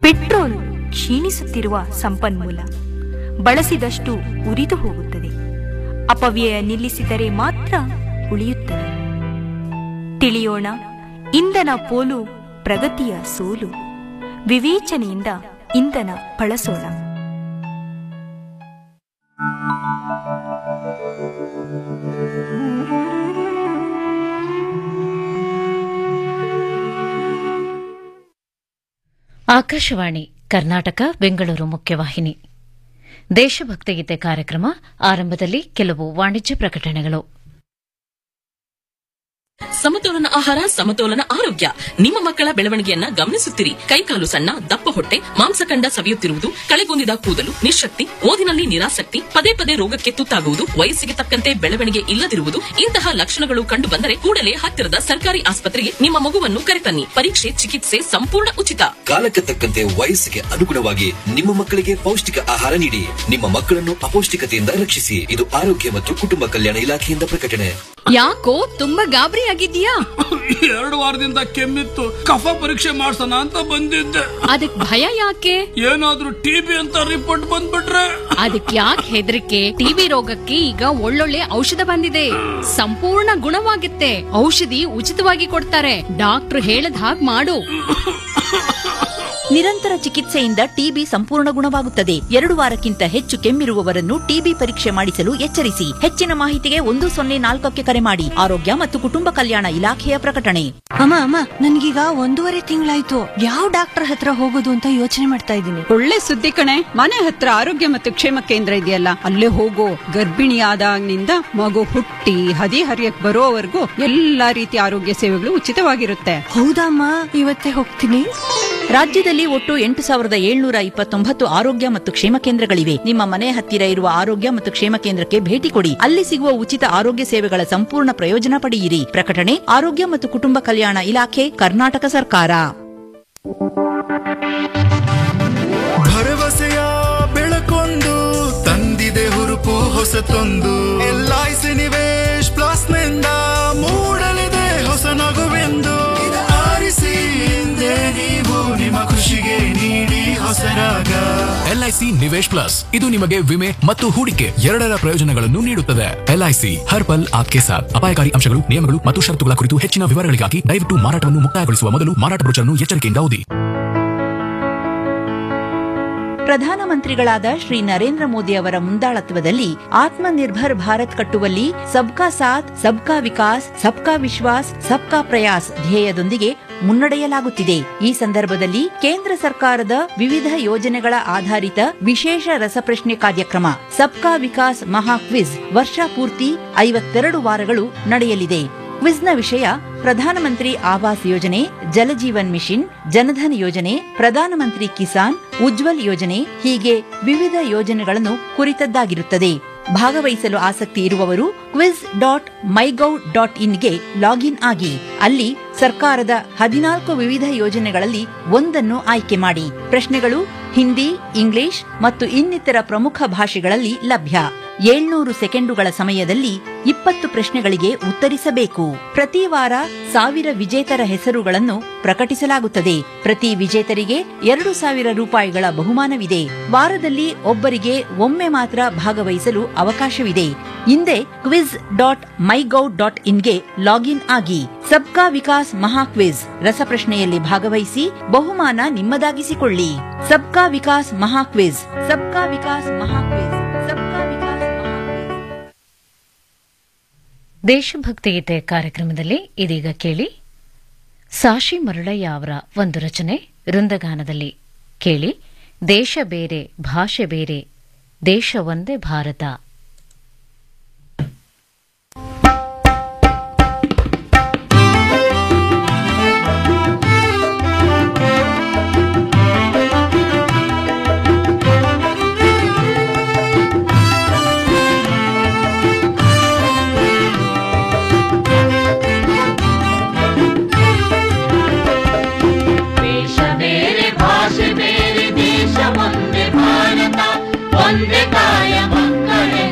Petrol ಕ್ಷೀಣಿಸುತ್ತಿರುವ ಸಂಪನ್ಮೂಲ ಬಳಸಿದಷ್ಟು ಉರಿದು ಹೋಗುತ್ತದೆ ಅಪವ್ಯಯ ನಿಲ್ಲಿಸಿದರೆ ಮಾತ್ರ ಉಳಿಯುತ್ತದೆ ತಿಳಿಯೋಣ ಇಂಧನ ಪೋಲು ಪ್ರಗತಿಯ ಸೋಲು ವಿವೇಚನೆಯಿಂದ ಇಂಧನ ಬಳಸೋಣ ಆಕಾಶವಾಣಿ ಕರ್ನಾಟಕ ಬೆಂಗಳೂರು ಮುಖ್ಯವಾಹಿನಿ ದೇಶಭಕ್ತಿಗೀತೆ ಕಾರ್ಯಕ್ರಮ ಆರಂಭದಲ್ಲಿ ಕೆಲವು ವಾಣಿಜ್ಯ ಪ್ರಕಟಣೆಗಳು ಸಮತೋಲನ ಆಹಾರ ಸಮತೋಲನ ಆರೋಗ್ಯ ನಿಮ್ಮ ಮಕ್ಕಳ ಬೆಳವಣಿಗೆಯನ್ನ ಗಮನಿಸುತ್ತಿರಿ ಕೈಕಾಲು ಸಣ್ಣ ದಪ್ಪ ಹೊಟ್ಟೆ ಮಾಂಸಖಂಡ ಸವಿಯುತ್ತಿರುವುದು ಕಳೆಗುಂದಿದ ಕೂದಲು ನಿಶಕ್ತಿ ಓದಿನಲ್ಲಿ ನಿರಾಸಕ್ತಿ ಪದೇ ಪದೇ ರೋಗಕ್ಕೆ ತುತ್ತಾಗುವುದು ವಯಸ್ಸಿಗೆ ತಕ್ಕಂತೆ ಬೆಳವಣಿಗೆ ಇಲ್ಲದಿರುವುದು ಇಂತಹ ಲಕ್ಷಣಗಳು ಕಂಡು ಬಂದರೆ ಕೂಡಲೇ ಹತ್ತಿರದ ಸರ್ಕಾರಿ ಆಸ್ಪತ್ರೆಗೆ ನಿಮ್ಮ ಮಗುವನ್ನು ಕರೆತನ್ನಿ ಪರೀಕ್ಷೆ ಚಿಕಿತ್ಸೆ ಸಂಪೂರ್ಣ ಉಚಿತ ಕಾಲಕ್ಕೆ ತಕ್ಕಂತೆ ವಯಸ್ಸಿಗೆ ಅನುಗುಣವಾಗಿ ನಿಮ್ಮ ಮಕ್ಕಳಿಗೆ ಪೌಷ್ಟಿಕ ಆಹಾರ ನೀಡಿ ನಿಮ್ಮ ಮಕ್ಕಳನ್ನು ಅಪೌಷ್ಟಿಕತೆಯಿಂದ ರಕ್ಷಿಸಿ ಇದು ಆರೋಗ್ಯ ಮತ್ತು ಕುಟುಂಬ ಕಲ್ಯಾಣ ಇಲಾಖೆಯಿಂದ ಪ್ರಕಟಣೆ ಯಾಕೋ ತುಂಬಾ ಗಾಬರಿ ಆಗಿದ್ಯಾ ಎರಡು ವಾರದಿಂದ ಕೆಮ್ಮಿತ್ತು ಕಫ ಪರೀಕ್ಷೆ ಮಾಡ್ಸೋಣ ಅಂತ ಬಂದಿದ್ದೆ ಅದಕ್ ಭಯ ಯಾಕೆ ಏನಾದ್ರೂ ಟಿಬಿ ಅಂತ ರಿಪೋರ್ಟ್ ಬಂದ್ಬಿಟ್ರೆ ಅದಕ್ ಯಾಕೆ ಹೆದರಿಕೆ ಟಿವಿ ರೋಗಕ್ಕೆ ಈಗ ಒಳ್ಳೊಳ್ಳೆ ಔಷಧ ಬಂದಿದೆ ಸಂಪೂರ್ಣ ಗುಣವಾಗುತ್ತೆ ಔಷಧಿ ಉಚಿತವಾಗಿ ಕೊಡ್ತಾರೆ ಡಾಕ್ಟರ್ ಹೇಳದ್ ಹಾಗ್ ಮಾಡು ನಿರಂತರ ಚಿಕಿತ್ಸೆಯಿಂದ ಟಿಬಿ ಸಂಪೂರ್ಣ ಗುಣವಾಗುತ್ತದೆ ಎರಡು ವಾರಕ್ಕಿಂತ ಹೆಚ್ಚು ಕೆಮ್ಮಿರುವವರನ್ನು ಟಿಬಿ ಪರೀಕ್ಷೆ ಮಾಡಿಸಲು ಎಚ್ಚರಿಸಿ ಹೆಚ್ಚಿನ ಮಾಹಿತಿಗೆ ಒಂದು ಸೊನ್ನೆ ನಾಲ್ಕಕ್ಕೆ ಕರೆ ಮಾಡಿ ಆರೋಗ್ಯ ಮತ್ತು ಕುಟುಂಬ ಕಲ್ಯಾಣ ಇಲಾಖೆಯ ಪ್ರಕಟಣೆ ಅಮ್ಮ ಅಮ್ಮ ನನ್ಗೀಗ ಒಂದೂವರೆ ತಿಂಗಳಾಯ್ತು ಯಾವ ಡಾಕ್ಟರ್ ಹತ್ರ ಹೋಗೋದು ಅಂತ ಯೋಚನೆ ಮಾಡ್ತಾ ಇದ್ದೀನಿ ಒಳ್ಳೆ ಸುದ್ದಿ ಕಣೆ ಮನೆ ಹತ್ರ ಆರೋಗ್ಯ ಮತ್ತು ಕ್ಷೇಮ ಕೇಂದ್ರ ಇದೆಯಲ್ಲ ಅಲ್ಲೇ ಹೋಗೋ ಗರ್ಭಿಣಿಯಾದಾಗಿನಿಂದ ಮಗು ಹುಟ್ಟಿ ಹದಿ ಹರಿಯಕ್ ಬರೋವರೆಗೂ ಎಲ್ಲಾ ರೀತಿಯ ಆರೋಗ್ಯ ಸೇವೆಗಳು ಉಚಿತವಾಗಿರುತ್ತೆ ಹೌದಮ್ಮ ಇವತ್ತೇ ಹೋಗ್ತೀನಿ ರಾಜ್ಯದಲ್ಲಿ ಒಟ್ಟು ಎಂಟು ಸಾವಿರದ ಏಳ್ನೂರ ಇಪ್ಪತ್ತೊಂಬತ್ತು ಆರೋಗ್ಯ ಮತ್ತು ಕ್ಷೇಮ ಕೇಂದ್ರಗಳಿವೆ ನಿಮ್ಮ ಮನೆ ಹತ್ತಿರ ಇರುವ ಆರೋಗ್ಯ ಮತ್ತು ಕ್ಷೇಮ ಕೇಂದ್ರಕ್ಕೆ ಭೇಟಿ ಕೊಡಿ ಅಲ್ಲಿ ಸಿಗುವ ಉಚಿತ ಆರೋಗ್ಯ ಸೇವೆಗಳ ಸಂಪೂರ್ಣ ಪ್ರಯೋಜನ ಪಡೆಯಿರಿ ಪ್ರಕಟಣೆ ಆರೋಗ್ಯ ಮತ್ತು ಕುಟುಂಬ ಕಲ್ಯಾಣ ಇಲಾಖೆ ಕರ್ನಾಟಕ ಸರ್ಕಾರ ಭರವಸೆಯ ಬೆಳಕೊಂದು ತಂದಿದೆ ಹುರುಪು ಹೊಸತೊಂದು ಎಲ್ಐಸಿ ನಿವೇಶ್ ಪ್ಲಸ್ ನಿಂದ ಮೂಡಲಿದೆ ಹೊಸ ನಗುವೆಂದು ಇದು ಆರಿಸಿ ಹಿಂದೆ ನೀವು ನಿಮ್ಮ ಖುಷಿಗೆ ನೀಡಿ ಹೊಸ ರಾಗ ಎಲ್ಐಸಿ ನಿವೇಶ್ ಪ್ಲಸ್ ಇದು ನಿಮಗೆ ವಿಮೆ ಮತ್ತು ಹೂಡಿಕೆ ಎರಡರ ಪ್ರಯೋಜನಗಳನ್ನು ನೀಡುತ್ತದೆ ಎಲ್ಐಸಿ ಹರ್ ಪಲ್ ಆಪ್ಕೆ ಸಾಥ್ ಅಪಾಯಕಾರಿ ಅಂಶಗಳು ನಿಯಮಗಳು ಮತ್ತು ಷರತ್ತುಗಳ ಕುರಿತು ಹೆಚ್ಚಿನ ವಿವರಗಳಿಗಾಗಿ ದಯವಿಟ್ಟು ಮಾರಾಟವನ್ನು ಮುಕ್ತಾಯಗೊಳಿಸುವ ಮೊದಲು ಮಾರಾಟ ಬ್ರೋಚರ್ನ್ನು ಎಚ್ಚರಿಕೆಯಿಂದ ಓದಿ ಪ್ರಧಾನಮಂತ್ರಿಗಳಾದ ಶ್ರೀ ನರೇಂದ್ರ ಮೋದಿ ಅವರ ಮುಂದಾಳತ್ವದಲ್ಲಿ ಆತ್ಮನಿರ್ಭರ್ ಭಾರತ್ ಕಟ್ಟುವಲ್ಲಿ ಸಬ್ಕಾ ಸಾಥ್ ಸಬ್ಕಾ ವಿಕಾಸ್ ಸಬ್ಕಾ ವಿಶ್ವಾಸ್ ಸಬ್ಕಾ ಪ್ರಯಾಸ್ ಧ್ಯೇಯದೊಂದಿಗೆ ಮುನ್ನಡೆಯಲಾಗುತ್ತಿದೆ ಈ ಸಂದರ್ಭದಲ್ಲಿ ಕೇಂದ್ರ ಸರ್ಕಾರದ ವಿವಿಧ ಯೋಜನೆಗಳ ಆಧಾರಿತ ವಿಶೇಷ ರಸಪ್ರಶ್ನೆ ಕಾರ್ಯಕ್ರಮ ಸಬ್ಕಾ ವಿಕಾಸ್ ಮಹಾ ಕ್ವಿಜ್ ವರ್ಷ ಪೂರ್ತಿ ಐವತ್ತೆರಡು ವಾರಗಳು ನಡೆಯಲಿದೆ ಕ್ವಿಜ್ನ ವಿಷಯ ಪ್ರಧಾನಮಂತ್ರಿ ಆವಾಸ್ ಯೋಜನೆ ಜಲಜೀವನ್ ಮಿಷನ್ ಜನಧನ್ ಯೋಜನೆ ಪ್ರಧಾನಮಂತ್ರಿ ಕಿಸಾನ್ ಉಜ್ವಲ್ ಯೋಜನೆ ಹೀಗೆ ವಿವಿಧ ಯೋಜನೆಗಳನ್ನು ಕುರಿತದ್ದಾಗಿರುತ್ತದೆ ಭಾಗವಹಿಸಲು ಆಸಕ್ತಿ ಇರುವವರು ಕ್ವಿಜ್ ಡಾಟ್ ಮೈಗೌ ಡಾಟ್ ಇನ್ಗೆ ಲಾಗಿನ್ ಆಗಿ ಅಲ್ಲಿ ಸರ್ಕಾರದ ಹದಿನಾಲ್ಕು ವಿವಿಧ ಯೋಜನೆಗಳಲ್ಲಿ ಒಂದನ್ನು ಆಯ್ಕೆ ಮಾಡಿ ಪ್ರಶ್ನೆಗಳು ಹಿಂದಿ ಇಂಗ್ಲಿಷ್ ಮತ್ತು ಇನ್ನಿತರ ಪ್ರಮುಖ ಭಾಷೆಗಳಲ್ಲಿ ಲಭ್ಯ ಏಳ್ನೂರು ಸೆಕೆಂಡುಗಳ ಸಮಯದಲ್ಲಿ ಇಪ್ಪತ್ತು ಪ್ರಶ್ನೆಗಳಿಗೆ ಉತ್ತರಿಸಬೇಕು ಪ್ರತಿ ವಾರ ಸಾವಿರ ವಿಜೇತರ ಹೆಸರುಗಳನ್ನು ಪ್ರಕಟಿಸಲಾಗುತ್ತದೆ ಪ್ರತಿ ವಿಜೇತರಿಗೆ ಎರಡು ಸಾವಿರ ರೂಪಾಯಿಗಳ ಬಹುಮಾನವಿದೆ ವಾರದಲ್ಲಿ ಒಬ್ಬರಿಗೆ ಒಮ್ಮೆ ಮಾತ್ರ ಭಾಗವಹಿಸಲು ಅವಕಾಶವಿದೆ ಹಿಂದೆ ಕ್ವಿಜ್ ಡಾಟ್ ಮೈಗೌ ಡಾಟ್ ಇನ್ಗೆ ಲಾಗಿನ್ ಆಗಿ ಸಬ್ಕಾ ವಿಕಾಸ್ ಮಹಾ ಕ್ವಿಜ್ ರಸಪ್ರಶ್ನೆಯಲ್ಲಿ ಭಾಗವಹಿಸಿ ಬಹುಮಾನ ನಿಮ್ಮದಾಗಿಸಿಕೊಳ್ಳಿ ಸಬ್ಕಾ ವಿಕಾಸ್ ಮಹಾ ಕ್ವಿಜ್ ಸಬ್ಕಾ ವಿಕಾಸ್ ಮಹಾ ಕ್ವಿಜ್ ಸಬ್ಕಾ ವಿಕಾಸ್ ಮಹಾ ಕ್ವಿಜ್ ದೇಶಭಕ್ತಿಗೀತೆ ಕಾರ್ಯಕ್ರಮದಲ್ಲಿ ಇದೀಗ ಕೇಳಿ ಸಾಶಿ ಮರುಳಯ್ಯ ಅವರ ಒಂದು ರಚನೆ ವೃಂದಗಾನದಲ್ಲಿ ಕೇಳಿ ದೇಶ ಬೇರೆ ಭಾಷೆ ಬೇರೆ ದೇಶ ಒಂದೇ ಭಾರತ ದೇಶ ಬೇರೆ ಭಾಷೆ ಬೇರೆ ದೇಶ ಒಂದೇ ಭಾರತ ಒಂದೇ ತಾಯ ಮಕ್ಕಳೇ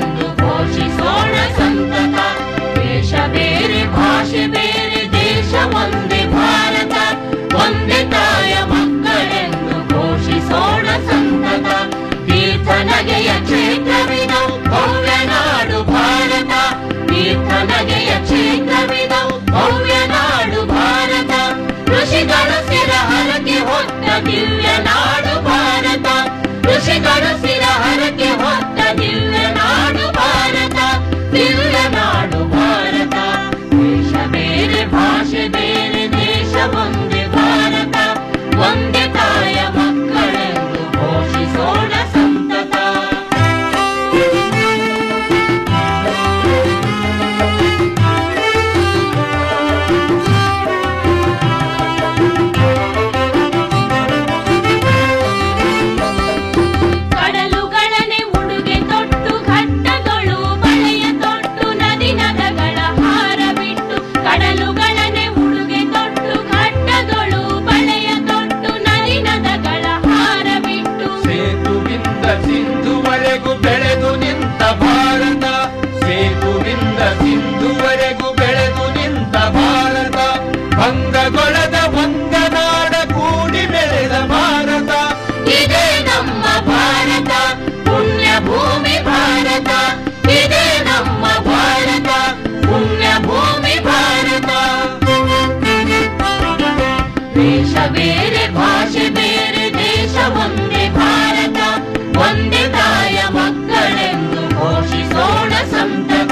ಭಂಗಗೊಳದ ವಂಗನಾಡ ಕೂಡಿ ಬೆಳೆದ ಭಾರತ ಇದೇ ನಮ್ಮ ಭಾರತ ಪುಣ್ಯ ಭೂಮಿ ಭಾರತ ಇದೇ ನಮ್ಮ ಭಾರತ ಪುಣ್ಯ ಭೂಮಿ ಭಾರತ ದೇಶ ಬೇರೆ ಭಾಷೆ ಬೇರೆ ದೇಶ ಒಂದೇ ಭಾರತ ಒಂದೇ ತಾಯ ಮಕ್ಕಳೆಂದು ಘೋಷಿಸೋಣ ಸಂತತ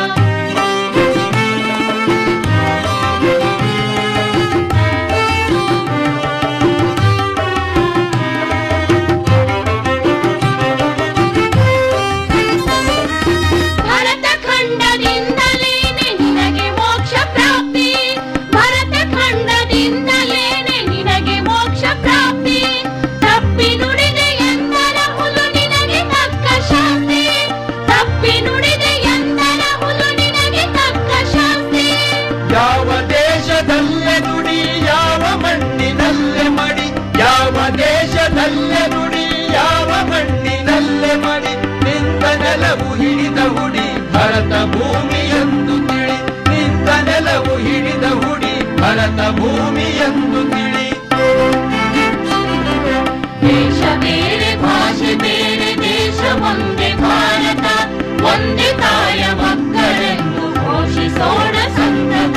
ಭರತ ಖಂಡದಿಂದಲೇನೆ ನಿನಗೆ ಮೋಕ್ಷ ಪ್ರಾಪ್ತಿ ಭರತ ಖಂಡದಿಂದಲೇನೆ ನಿನಗೆ ಮೋಕ್ಷ ಪ್ರಾಪ್ತಿ ತಪ್ಪಿ ನುಡಿದೆ ಎಂದರ ಹುಲು ನಿನಗೆ ತಕ್ಕ ಶಾಸ್ತಿ ತಪ್ಪಿ ನುಡಿದೆ ಎಂದರ ಹುಲು ನಿನಗೆ ತಕ್ಕ ಶಾಸ್ತಿ ಯಾವ ದೇಶದಲ್ಲೇ ನುಡಿ ಯಾವ ಮಣ್ಣಿನಲ್ಲೇ ಮಡಿ ಯಾವ ದೇಶದಲ್ಲೇ ನುಡಿ ಯಾವ ಮಣ್ಣಿನಲ್ಲೇ ಮಡಿ ನಿಂತ ನೆಲವು ಹಿಡಿದ ಹುಡಿ ಭರತ ಭೂಮಿಯೆಂದು ತಿಳಿ ನಿಂತ ನೆಲವು ಹಿಡಿದ ಹುಡಿ ಭರತ ಭೂಮಿಯೆಂದು ತಿಳಿ ದೇಶ ಬೇರೆ ಭಾಷೆ ಬೇರೆ ದೇಶ ಒಂದೇ ಭಾರತ ಒಂದೇ ತಾಯ ಮಕ್ಕಳೆಂದು ಘೋಷಿಸೋಣ ಸಂತತ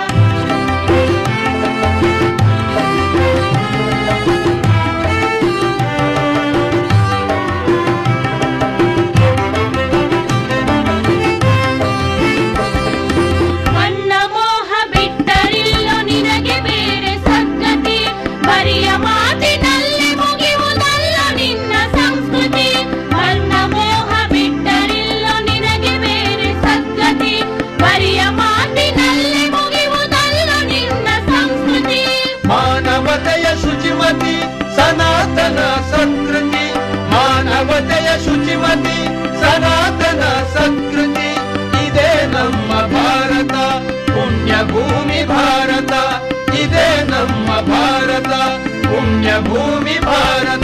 ಮಣ್ಣ ಮೋಹ ಬಿಟ್ಟರಿಲ್ಲೋ ನಿನಗೆ ಬೇರೆ ಸದ್ಗತಿ ಬರಿಯ ಮಾತಿನಲ್ಲಿ ಮುಗಿಯುವುದಲ್ಲ ನಿನ್ನ ಸಂಸ್ಕೃತಿ ಮಣ್ಣ ಮೋಹ ಬಿಟ್ಟರಿಲ್ಲೋ ನಿನಗೆ ಬೇರೆ ಸದ್ಗತಿ ಬರಿಯ ಮಾತಿನಲ್ಲಿ ಮುಗಿಯುವುದಲ್ಲ ನಿನ್ನ ಸಂಸ್ಕೃತಿ ಮಾನವತೆಯ ಶುಚಿಮತಿ ಸನಾತನ ಸಂಸ್ಕೃತಿ ಮಾನವತೆಯ ಶುಚಿಮತಿ ಸನಾತನ ಸಂಸ್ಕೃತಿ ಇದೇ ನಮ್ಮ ಭಾರತ ಪುಣ್ಯ ಭೂಮಿ ಭಾರತ ಇದೇ ನಮ್ಮ ಭಾರತ ಪುಣ್ಯ ಭೂಮಿ ಭಾರತ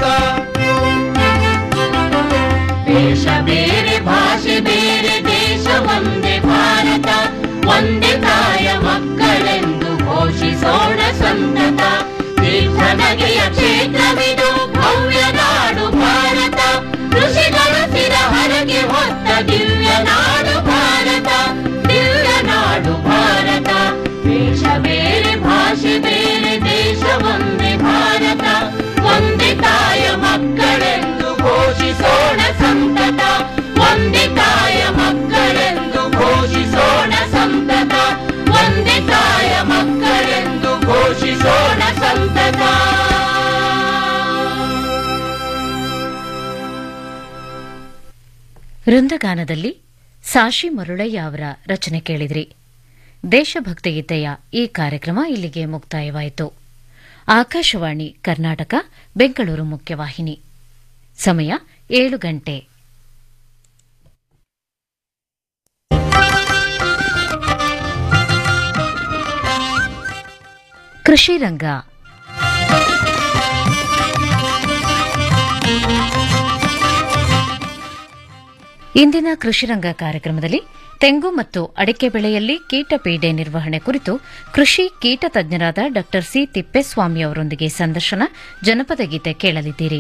ದೇಶ ಬೇರೆ ಭಾಷೆ ಬೇರೆ ದೇಶ ಒಂದೇ ಭಾರತ ಒಂದೇ ತಾಯ ಮಕ್ಕಳೆಂದು ಘೋಷಿಸೋಣ ಸಂತತ ತೀರ್ಥ ನಗೆಯ ಕ್ಷೇತ್ರವಿದು ಭವ್ಯ ನಾಡು ಭಾರತ ಋಷಿಗಳ ಸಿರ ಹರಗೆ ಹೊತ್ತ ದಿವ್ಯ ನಾಡು ಭಾರತ ದಿವ್ಯ ನಾಡು ಭಾರತ ದೇಶ ಬೇರೆ ಭಾಷೆ ಬೇರೆ ದೇಶ ಒಂದೇ ಭಾರತ ಒಂದೇ ತಾಯ ಮಕ್ಕಳೆಂದು ಘೋಷಿಸೋಣ ಸಂತತ ಒಂದೇ ತಾಯ ಮಕ್ಕಳೆಂದು ಘೋಷಿಸೋಣ ಸಂತತ ಒಂದೇ ತಾಯ ಮಕ್ಕಳೆಂದು ಘೋಷಿಸೋಣ ಸಂತತ ವೃಂದಗಾನದಲ್ಲಿ ಸಾಶಿ ಮರುಳಯ್ಯ ಅವರ ರಚನೆ ಕೇಳಿದ್ರಿ ದೇಶಭಕ್ತಿ ಗೀತೆಯ ಈ ಕಾರ್ಯಕ್ರಮ ಇಲ್ಲಿಗೆ ಮುಕ್ತಾಯವಾಯಿತು ಆಕಾಶವಾಣಿ ಕರ್ನಾಟಕ ಬೆಂಗಳೂರು ಮುಖ್ಯವಾಹಿನಿ ಸಮಯ ಏಳು ಗಂಟೆ ಕೃಷಿ ರಂಗ ಇಂದಿನ ಕೃಷಿರಂಗ ಕಾರ್ಯಕ್ರಮದಲ್ಲಿ ತೆಂಗು ಮತ್ತು ಅಡಿಕೆ ಬೆಳೆಯಲ್ಲಿ ಕೀಟ ಪೀಡೆ ನಿರ್ವಹಣೆ ಕುರಿತು ಕೃಷಿ ಕೀಟ ತಜ್ಞರಾದ ಡಾ ಸಿ ತಿಪ್ಪೇಸ್ವಾಮಿ ಅವರೊಂದಿಗೆ ಸಂದರ್ಶನ ಜನಪದ ಗೀತೆ ಕೇಳಲಿದ್ದೀರಿ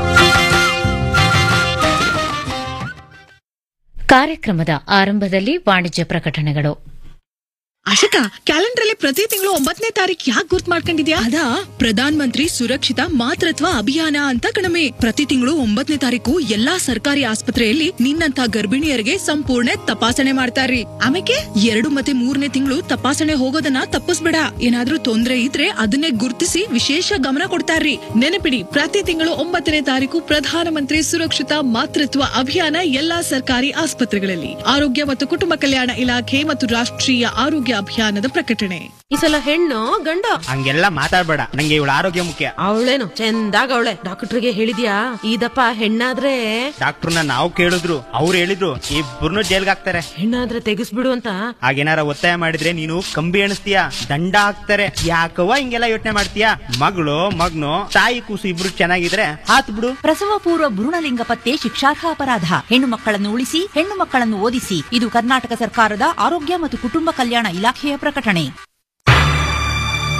ಕಾರ್ಯಕ್ರಮದ ಆರಂಭದಲ್ಲಿ ವಾಣಿಜ್ಯ ಪ್ರಕಟಣೆಗಳು ಆಶಕ ಕ್ಯಾಲೆಂಡರ್ ಅಲ್ಲಿ ಪ್ರತಿ ತಿಂಗಳು ಒಂಬತ್ತನೇ ತಾರೀಕು ಯಾಕೆ ಗುರ್ತ್ ಮಾಡ್ಕೊಂಡಿದ್ಯಾ ಅದಾ ಪ್ರಧಾನ ಮಂತ್ರಿ ಸುರಕ್ಷಿತ ಮಾತೃತ್ವ ಅಭಿಯಾನ ಅಂತ ಕಣಮೆ ಪ್ರತಿ ತಿಂಗಳು ಒಂಬತ್ತನೇ ತಾರೀಕು ಎಲ್ಲಾ ಸರ್ಕಾರಿ ಆಸ್ಪತ್ರೆಯಲ್ಲಿ ನಿನ್ನಂತ ಗರ್ಭಿಣಿಯರಿಗೆ ಸಂಪೂರ್ಣ ತಪಾಸಣೆ ಮಾಡ್ತಾರ್ರಿ ಆಮೇಲೆ ಎರಡು ಮತ್ತೆ ಮೂರನೇ ತಿಂಗಳು ತಪಾಸಣೆ ಹೋಗೋದನ್ನ ತಪ್ಪಿಸ್ಬೇಡ ಏನಾದ್ರೂ ತೊಂದ್ರೆ ಇದ್ರೆ ಅದನ್ನೇ ಗುರ್ತಿಸಿ ವಿಶೇಷ ಗಮನ ಕೊಡ್ತಾರ್ರಿ ನೆನಪಿಡಿ ಪ್ರತಿ ತಿಂಗಳು ಒಂಬತ್ತನೇ ತಾರೀಕು ಪ್ರಧಾನ ಮಂತ್ರಿ ಸುರಕ್ಷಿತ ಮಾತೃತ್ವ ಅಭಿಯಾನ ಎಲ್ಲಾ ಸರ್ಕಾರಿ ಆಸ್ಪತ್ರೆಗಳಲ್ಲಿ ಆರೋಗ್ಯ ಮತ್ತು ಕುಟುಂಬ ಕಲ್ಯಾಣ ಇಲಾಖೆ ಮತ್ತು ರಾಷ್ಟ್ರೀಯ ಆರೋಗ್ಯ ಅಭಿಯಾನದ ಪ್ರಕಟಣೆ ಈ ಸಲ ಹೆಣ್ಣು ಗಂಡ ಹಂಗೆಲ್ಲ ಮಾತಾಡ್ಬೇಡ ನಂಗೆ ಇವಳ ಆರೋಗ್ಯ ಮುಖ್ಯ ಅವಳೇನು ಚಂದಾಗ ಅವಳೆ ಡಾಕ್ಟರ್ಗೆ ಹೇಳಿದ್ಯಾ ಇದಪ್ಪ ಹೆಣ್ಣಾದ್ರೆ ಡಾಕ್ಟರ್ನ ನಾವು ಕೇಳಿದ್ರು ಅವ್ರು ಹೇಳಿದ್ರು ಇಬ್ಬರನ್ನು ಜೈಲ್ಗೆ ಹಾಕ್ತಾರೆ ಹೆಣ್ಣಾದ್ರೆ ತೆಗಿಸ್ಬಿಡು ಅಂತ ಹಾಗೇನಾರ ಒತ್ತಾಯ ಮಾಡಿದ್ರೆ ನೀನು ಕಂಬಿ ಎಣಿಸ್ತೀಯ ದಂಡ ಹಾಕ್ತಾರೆ ಯಾಕವ್ವ ಹಿಂಗೆಲ್ಲ ಯೋಚನೆ ಮಾಡ್ತೀಯ ಮಗಳು ಮಗ್ನು ತಾಯಿ ಕೂಸು ಇಬ್ರು ಚೆನ್ನಾಗಿದ್ರೆ ಹಾತ್ ಬಿಡು ಪ್ರಸವ ಪೂರ್ವ ಭ್ರೂಣಲಿಂಗ ಪತ್ತೆ ಶಿಕ್ಷಾರ್ಹ ಅಪರಾಧ ಹೆಣ್ಣು ಮಕ್ಕಳನ್ನು ಉಳಿಸಿ ಹೆಣ್ಣು ಮಕ್ಕಳನ್ನು ಓದಿಸಿ ಇದು ಕರ್ನಾಟಕ ಸರ್ಕಾರದ ಆರೋಗ್ಯ ಮತ್ತು ಕುಟುಂಬ ಕಲ್ಯಾಣ ಇಲಾಖೆಯ ಪ್ರಕಟಣೆ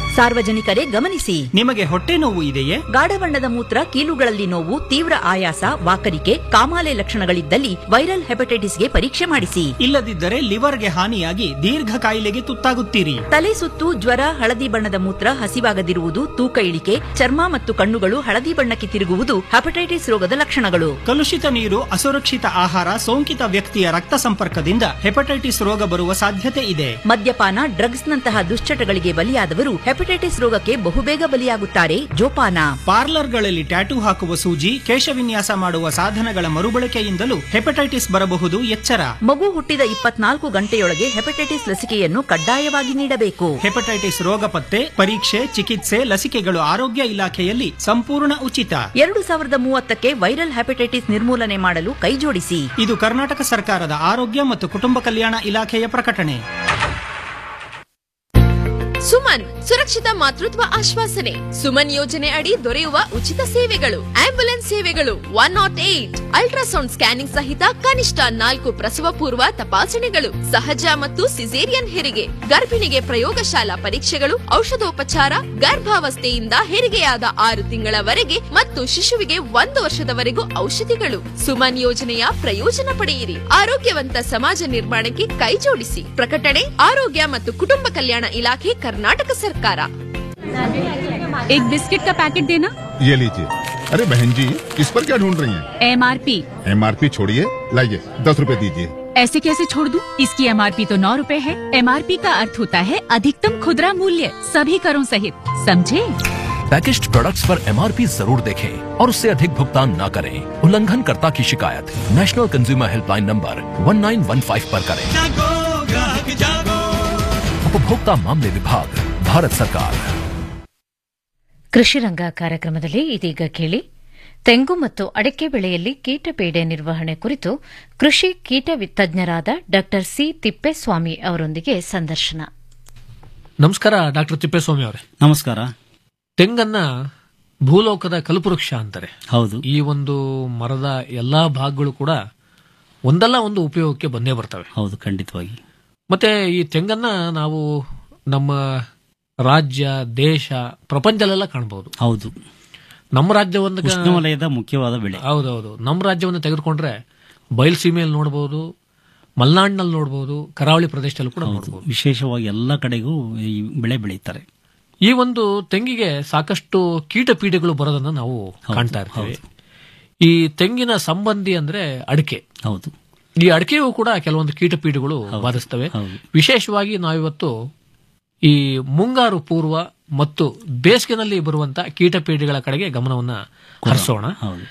ಸಾರ್ವಜನಿಕರೇ ಗಮನಿಸಿ ನಿಮಗೆ ಹೊಟ್ಟೆ ನೋವು ಇದೆಯೇ ಗಾಢ ಬಣ್ಣದ ಮೂತ್ರ ಕೀಲುಗಳಲ್ಲಿ ನೋವು ತೀವ್ರ ಆಯಾಸ ವಾಕರಿಕೆ ಕಾಮಾಲೆ ಲಕ್ಷಣಗಳಿದ್ದಲ್ಲಿ ವೈರಲ್ ಹೆಪಟೈಟಿಸ್ಗೆ ಪರೀಕ್ಷೆ ಮಾಡಿಸಿ ಇಲ್ಲದಿದ್ದರೆ ಲಿವರ್ಗೆ ಹಾನಿಯಾಗಿ ದೀರ್ಘ ಕಾಯಿಲೆಗೆ ತುತ್ತಾಗುತ್ತೀರಿ ತಲೆ ಸುತ್ತು ಜ್ವರ ಹಳದಿ ಬಣ್ಣದ ಮೂತ್ರ ಹಸಿವಾಗದಿರುವುದು ತೂಕ ಇಳಿಕೆ ಚರ್ಮ ಮತ್ತು ಕಣ್ಣುಗಳು ಹಳದಿ ಬಣ್ಣಕ್ಕೆ ತಿರುಗುವುದು ಹೆಪಟೈಟಿಸ್ ರೋಗದ ಲಕ್ಷಣಗಳು ಕಲುಷಿತ ನೀರು ಅಸುರಕ್ಷಿತ ಆಹಾರ ಸೋಂಕಿತ ವ್ಯಕ್ತಿಯ ರಕ್ತ ಸಂಪರ್ಕದಿಂದ ಹೆಪಟೈಟಿಸ್ ರೋಗ ಬರುವ ಸಾಧ್ಯತೆ ಇದೆ ಮದ್ಯಪಾನ ಡ್ರಗ್ಸ್ ನಂತಹ ದುಶ್ಚಟಗಳಿಗೆ ಬಲಿಯಾದವರು ಹೆಪಟೈಟಿಸ್ ರೋಗಕ್ಕೆ ಬಹುಬೇಗ ಬಲಿಯಾಗುತ್ತಾರೆ ಜೋಪಾನ ಪಾರ್ಲರ್ಗಳಲ್ಲಿ ಟ್ಯಾಟೂ ಹಾಕುವ ಸೂಜಿ ಕೇಶವಿನ್ಯಾಸ ಮಾಡುವ ಸಾಧನಗಳ ಮರುಬಳಕೆಯಿಂದಲೂ ಹೆಪಟೈಟಿಸ್ ಬರಬಹುದು ಎಚ್ಚರ ಮಗು ಹುಟ್ಟಿದ ಇಪ್ಪತ್ನಾಲ್ಕು ಗಂಟೆಯೊಳಗೆ ಹೆಪಟೈಟಿಸ್ ಲಸಿಕೆಯನ್ನು ಕಡ್ಡಾಯವಾಗಿ ನೀಡಬೇಕು ಹೆಪಟೈಟಿಸ್ ರೋಗ ಪತ್ತೆ ಪರೀಕ್ಷೆ ಚಿಕಿತ್ಸೆ ಲಸಿಕೆಗಳು ಆರೋಗ್ಯ ಇಲಾಖೆಯಲ್ಲಿ ಸಂಪೂರ್ಣ ಉಚಿತ ಎರಡು ಸಾವಿರದ ಮೂವತ್ತಕ್ಕೆ ವೈರಲ್ ಹೆಪಟೈಟಿಸ್ ನಿರ್ಮೂಲನೆ ಮಾಡಲು ಕೈಜೋಡಿಸಿ ಇದು ಕರ್ನಾಟಕ ಸರ್ಕಾರದ ಆರೋಗ್ಯ ಮತ್ತು ಕುಟುಂಬ ಕಲ್ಯಾಣ ಇಲಾಖೆಯ ಪ್ರಕಟಣೆ ಸುಮನ್ ಸುರಕ್ಷಿತ ಮಾತೃತ್ವ ಆಶ್ವಾಸನೆ ಸುಮನ್ ಯೋಜನೆ ಅಡಿ ದೊರೆಯುವ ಉಚಿತ ಸೇವೆಗಳು ಆಂಬ್ಯುಲೆನ್ಸ್ ಸೇವೆಗಳು one nought eight ultrasound scanning ಸಹಿತ ಕನಿಷ್ಠ ನಾಲ್ಕು ಪ್ರಸವ ಪೂರ್ವ ತಪಾಸಣೆಗಳು ಸಹಜ ಮತ್ತು ಸಿಸೇರಿಯನ್ ಹೆರಿಗೆ ಗರ್ಭಿಣಿಗೆ ಪ್ರಯೋಗಶಾಲಾ ಪರೀಕ್ಷೆಗಳು ಔಷಧೋಪಚಾರ ಗರ್ಭಾವಸ್ಥೆಯಿಂದ ಹೆರಿಗೆಯಾದ ಆರು ತಿಂಗಳವರೆಗೆ ಮತ್ತು ಶಿಶುವಿಗೆ ಒಂದು ವರ್ಷದವರೆಗೂ ಔಷಧಿಗಳು ಸುಮನ್ ಯೋಜನೆಯ ಪ್ರಯೋಜನ ಪಡೆಯಿರಿ ಆರೋಗ್ಯವಂತ ಸಮಾಜ ನಿರ್ಮಾಣಕ್ಕೆ ಕೈಜೋಡಿಸಿ ಪ್ರಕಟಣೆ ಆರೋಗ್ಯ ಮತ್ತು ಕುಟುಂಬ ಕಲ್ಯಾಣ ಇಲಾಖೆ ಕರ್ನಾಟಕ ಸರ್ಕಾರ एक बिस्किट का पैकेट देना ये लीजिए अरे बहन जी इस पर क्या ढूंढ रही हैं? एमआरपी एमआरपी छोड़िए लाइए दस रुपए दीजिए ऐसे कैसे छोड़ दूं? इसकी एमआरपी तो नौ रूपए है एमआरपी का अर्थ होता है अधिकतम खुदरा मूल्य सभी करों सहित समझे पैकेज्ड प्रोडक्ट्स पर एमआरपी जरूर देखें और उससे अधिक भुगतान न करें उल्लंघनकर्ता की शिकायत नेशनल कंज्यूमर हेल्पलाइन नंबर 1915 पर करें उपभोक्ता मामले विभाग भारत सरकार ಕೃಷಿರಂಗ ಕಾರ್ಯಕ್ರಮದಲ್ಲಿ ಇದೀಗ ಕೇಳಿ ತೆಂಗು ಮತ್ತು ಅಡಿಕೆ ಬೆಳೆಯಲ್ಲಿ ಕೀಟಪೀಡೆ ನಿರ್ವಹಣೆ ಕುರಿತು ಕೃಷಿ ಕೀಟ ತಜ್ಞರಾದ ಡಾ ಸಿ ತಿಪ್ಪೇಸ್ವಾಮಿ ಅವರೊಂದಿಗೆ ಸಂದರ್ಶನ ನಮಸ್ಕಾರ ಡಾಕ್ಟರ್ ತಿಪ್ಪೇಸ್ವಾಮಿ ಅವರೇ ನಮಸ್ಕಾರ ತೆಂಗನ್ನ ಭೂಲೋಕದ ಕಲ್ಪವೃಕ್ಷ ಅಂತಾರೆ ಹೌದು ಈ ಒಂದು ಮರದ ಎಲ್ಲಾ ಭಾಗಗಳು ಕೂಡ ಒಂದಲ್ಲ ಒಂದು ಉಪಯೋಗಕ್ಕೆ ಬಂದೇ ಬರ್ತವೆ ಹೌದು ಖಂಡಿತವಾಗಿ ಮತ್ತೆ ಈ ತೆಂಗನ್ನ ನಾವು ನಮ್ಮ ರಾಜ್ಯ ದೇಶ ಪ್ರಪಂಚದಲ್ಲೆಲ್ಲ ಕಾಣಬಹುದು ಹೌದು ನಮ್ಮ ರಾಜ್ಯವನ್ನ ಉಷ್ಣವಲಯದ ಮುಖ್ಯವಾದ ಬೆಳೆ ಹೌದೌದು ನಮ್ಮ ರಾಜ್ಯವನ್ನು ತೆಗೆದುಕೊಂಡ್ರೆ ಬಯಲುಸೀಮೆಯಲ್ಲಿ ನೋಡಬಹುದು ಮಲೆನಾಡಿನಲ್ಲಿ ನೋಡಬಹುದು ಕರಾವಳಿ ಪ್ರದೇಶದಲ್ಲೂ ಕೂಡ ನೋಡಬಹುದು ವಿಶೇಷವಾಗಿ ಎಲ್ಲ ಕಡೆಗೂ ಈ ಬೆಳೆ ಬೆಳೀತಾರೆ ಈ ಒಂದು ತೆಂಗಿಗೆ ಸಾಕಷ್ಟು ಕೀಟ ಪೀಡೆಗಳು ಬರೋದನ್ನ ನಾವು ಕಾಣ್ತಾ ಇರ್ತೀವಿ ಈ ತೆಂಗಿನ ಸಂಬಂಧಿ ಅಂದ್ರೆ ಅಡಿಕೆ ಹೌದು ಈ ಅಡಿಕೆಯೂ ಕೂಡ ಕೆಲವೊಂದು ಕೀಟ ಪೀಡೆಗಳು ಬಾಧಿಸ್ತವೆ ವಿಶೇಷವಾಗಿ ನಾವಿವತ್ತು ಈ ಮುಂಗಾರು ಪೂರ್ವ ಮತ್ತು ಬೇಸಿಗೆನಲ್ಲಿ ಬರುವಂತ ಕೀಟ ಪೀಡೆಗಳ ಕಡೆಗೆ ಗಮನವನ್ನ ಹರಿಸೋಣ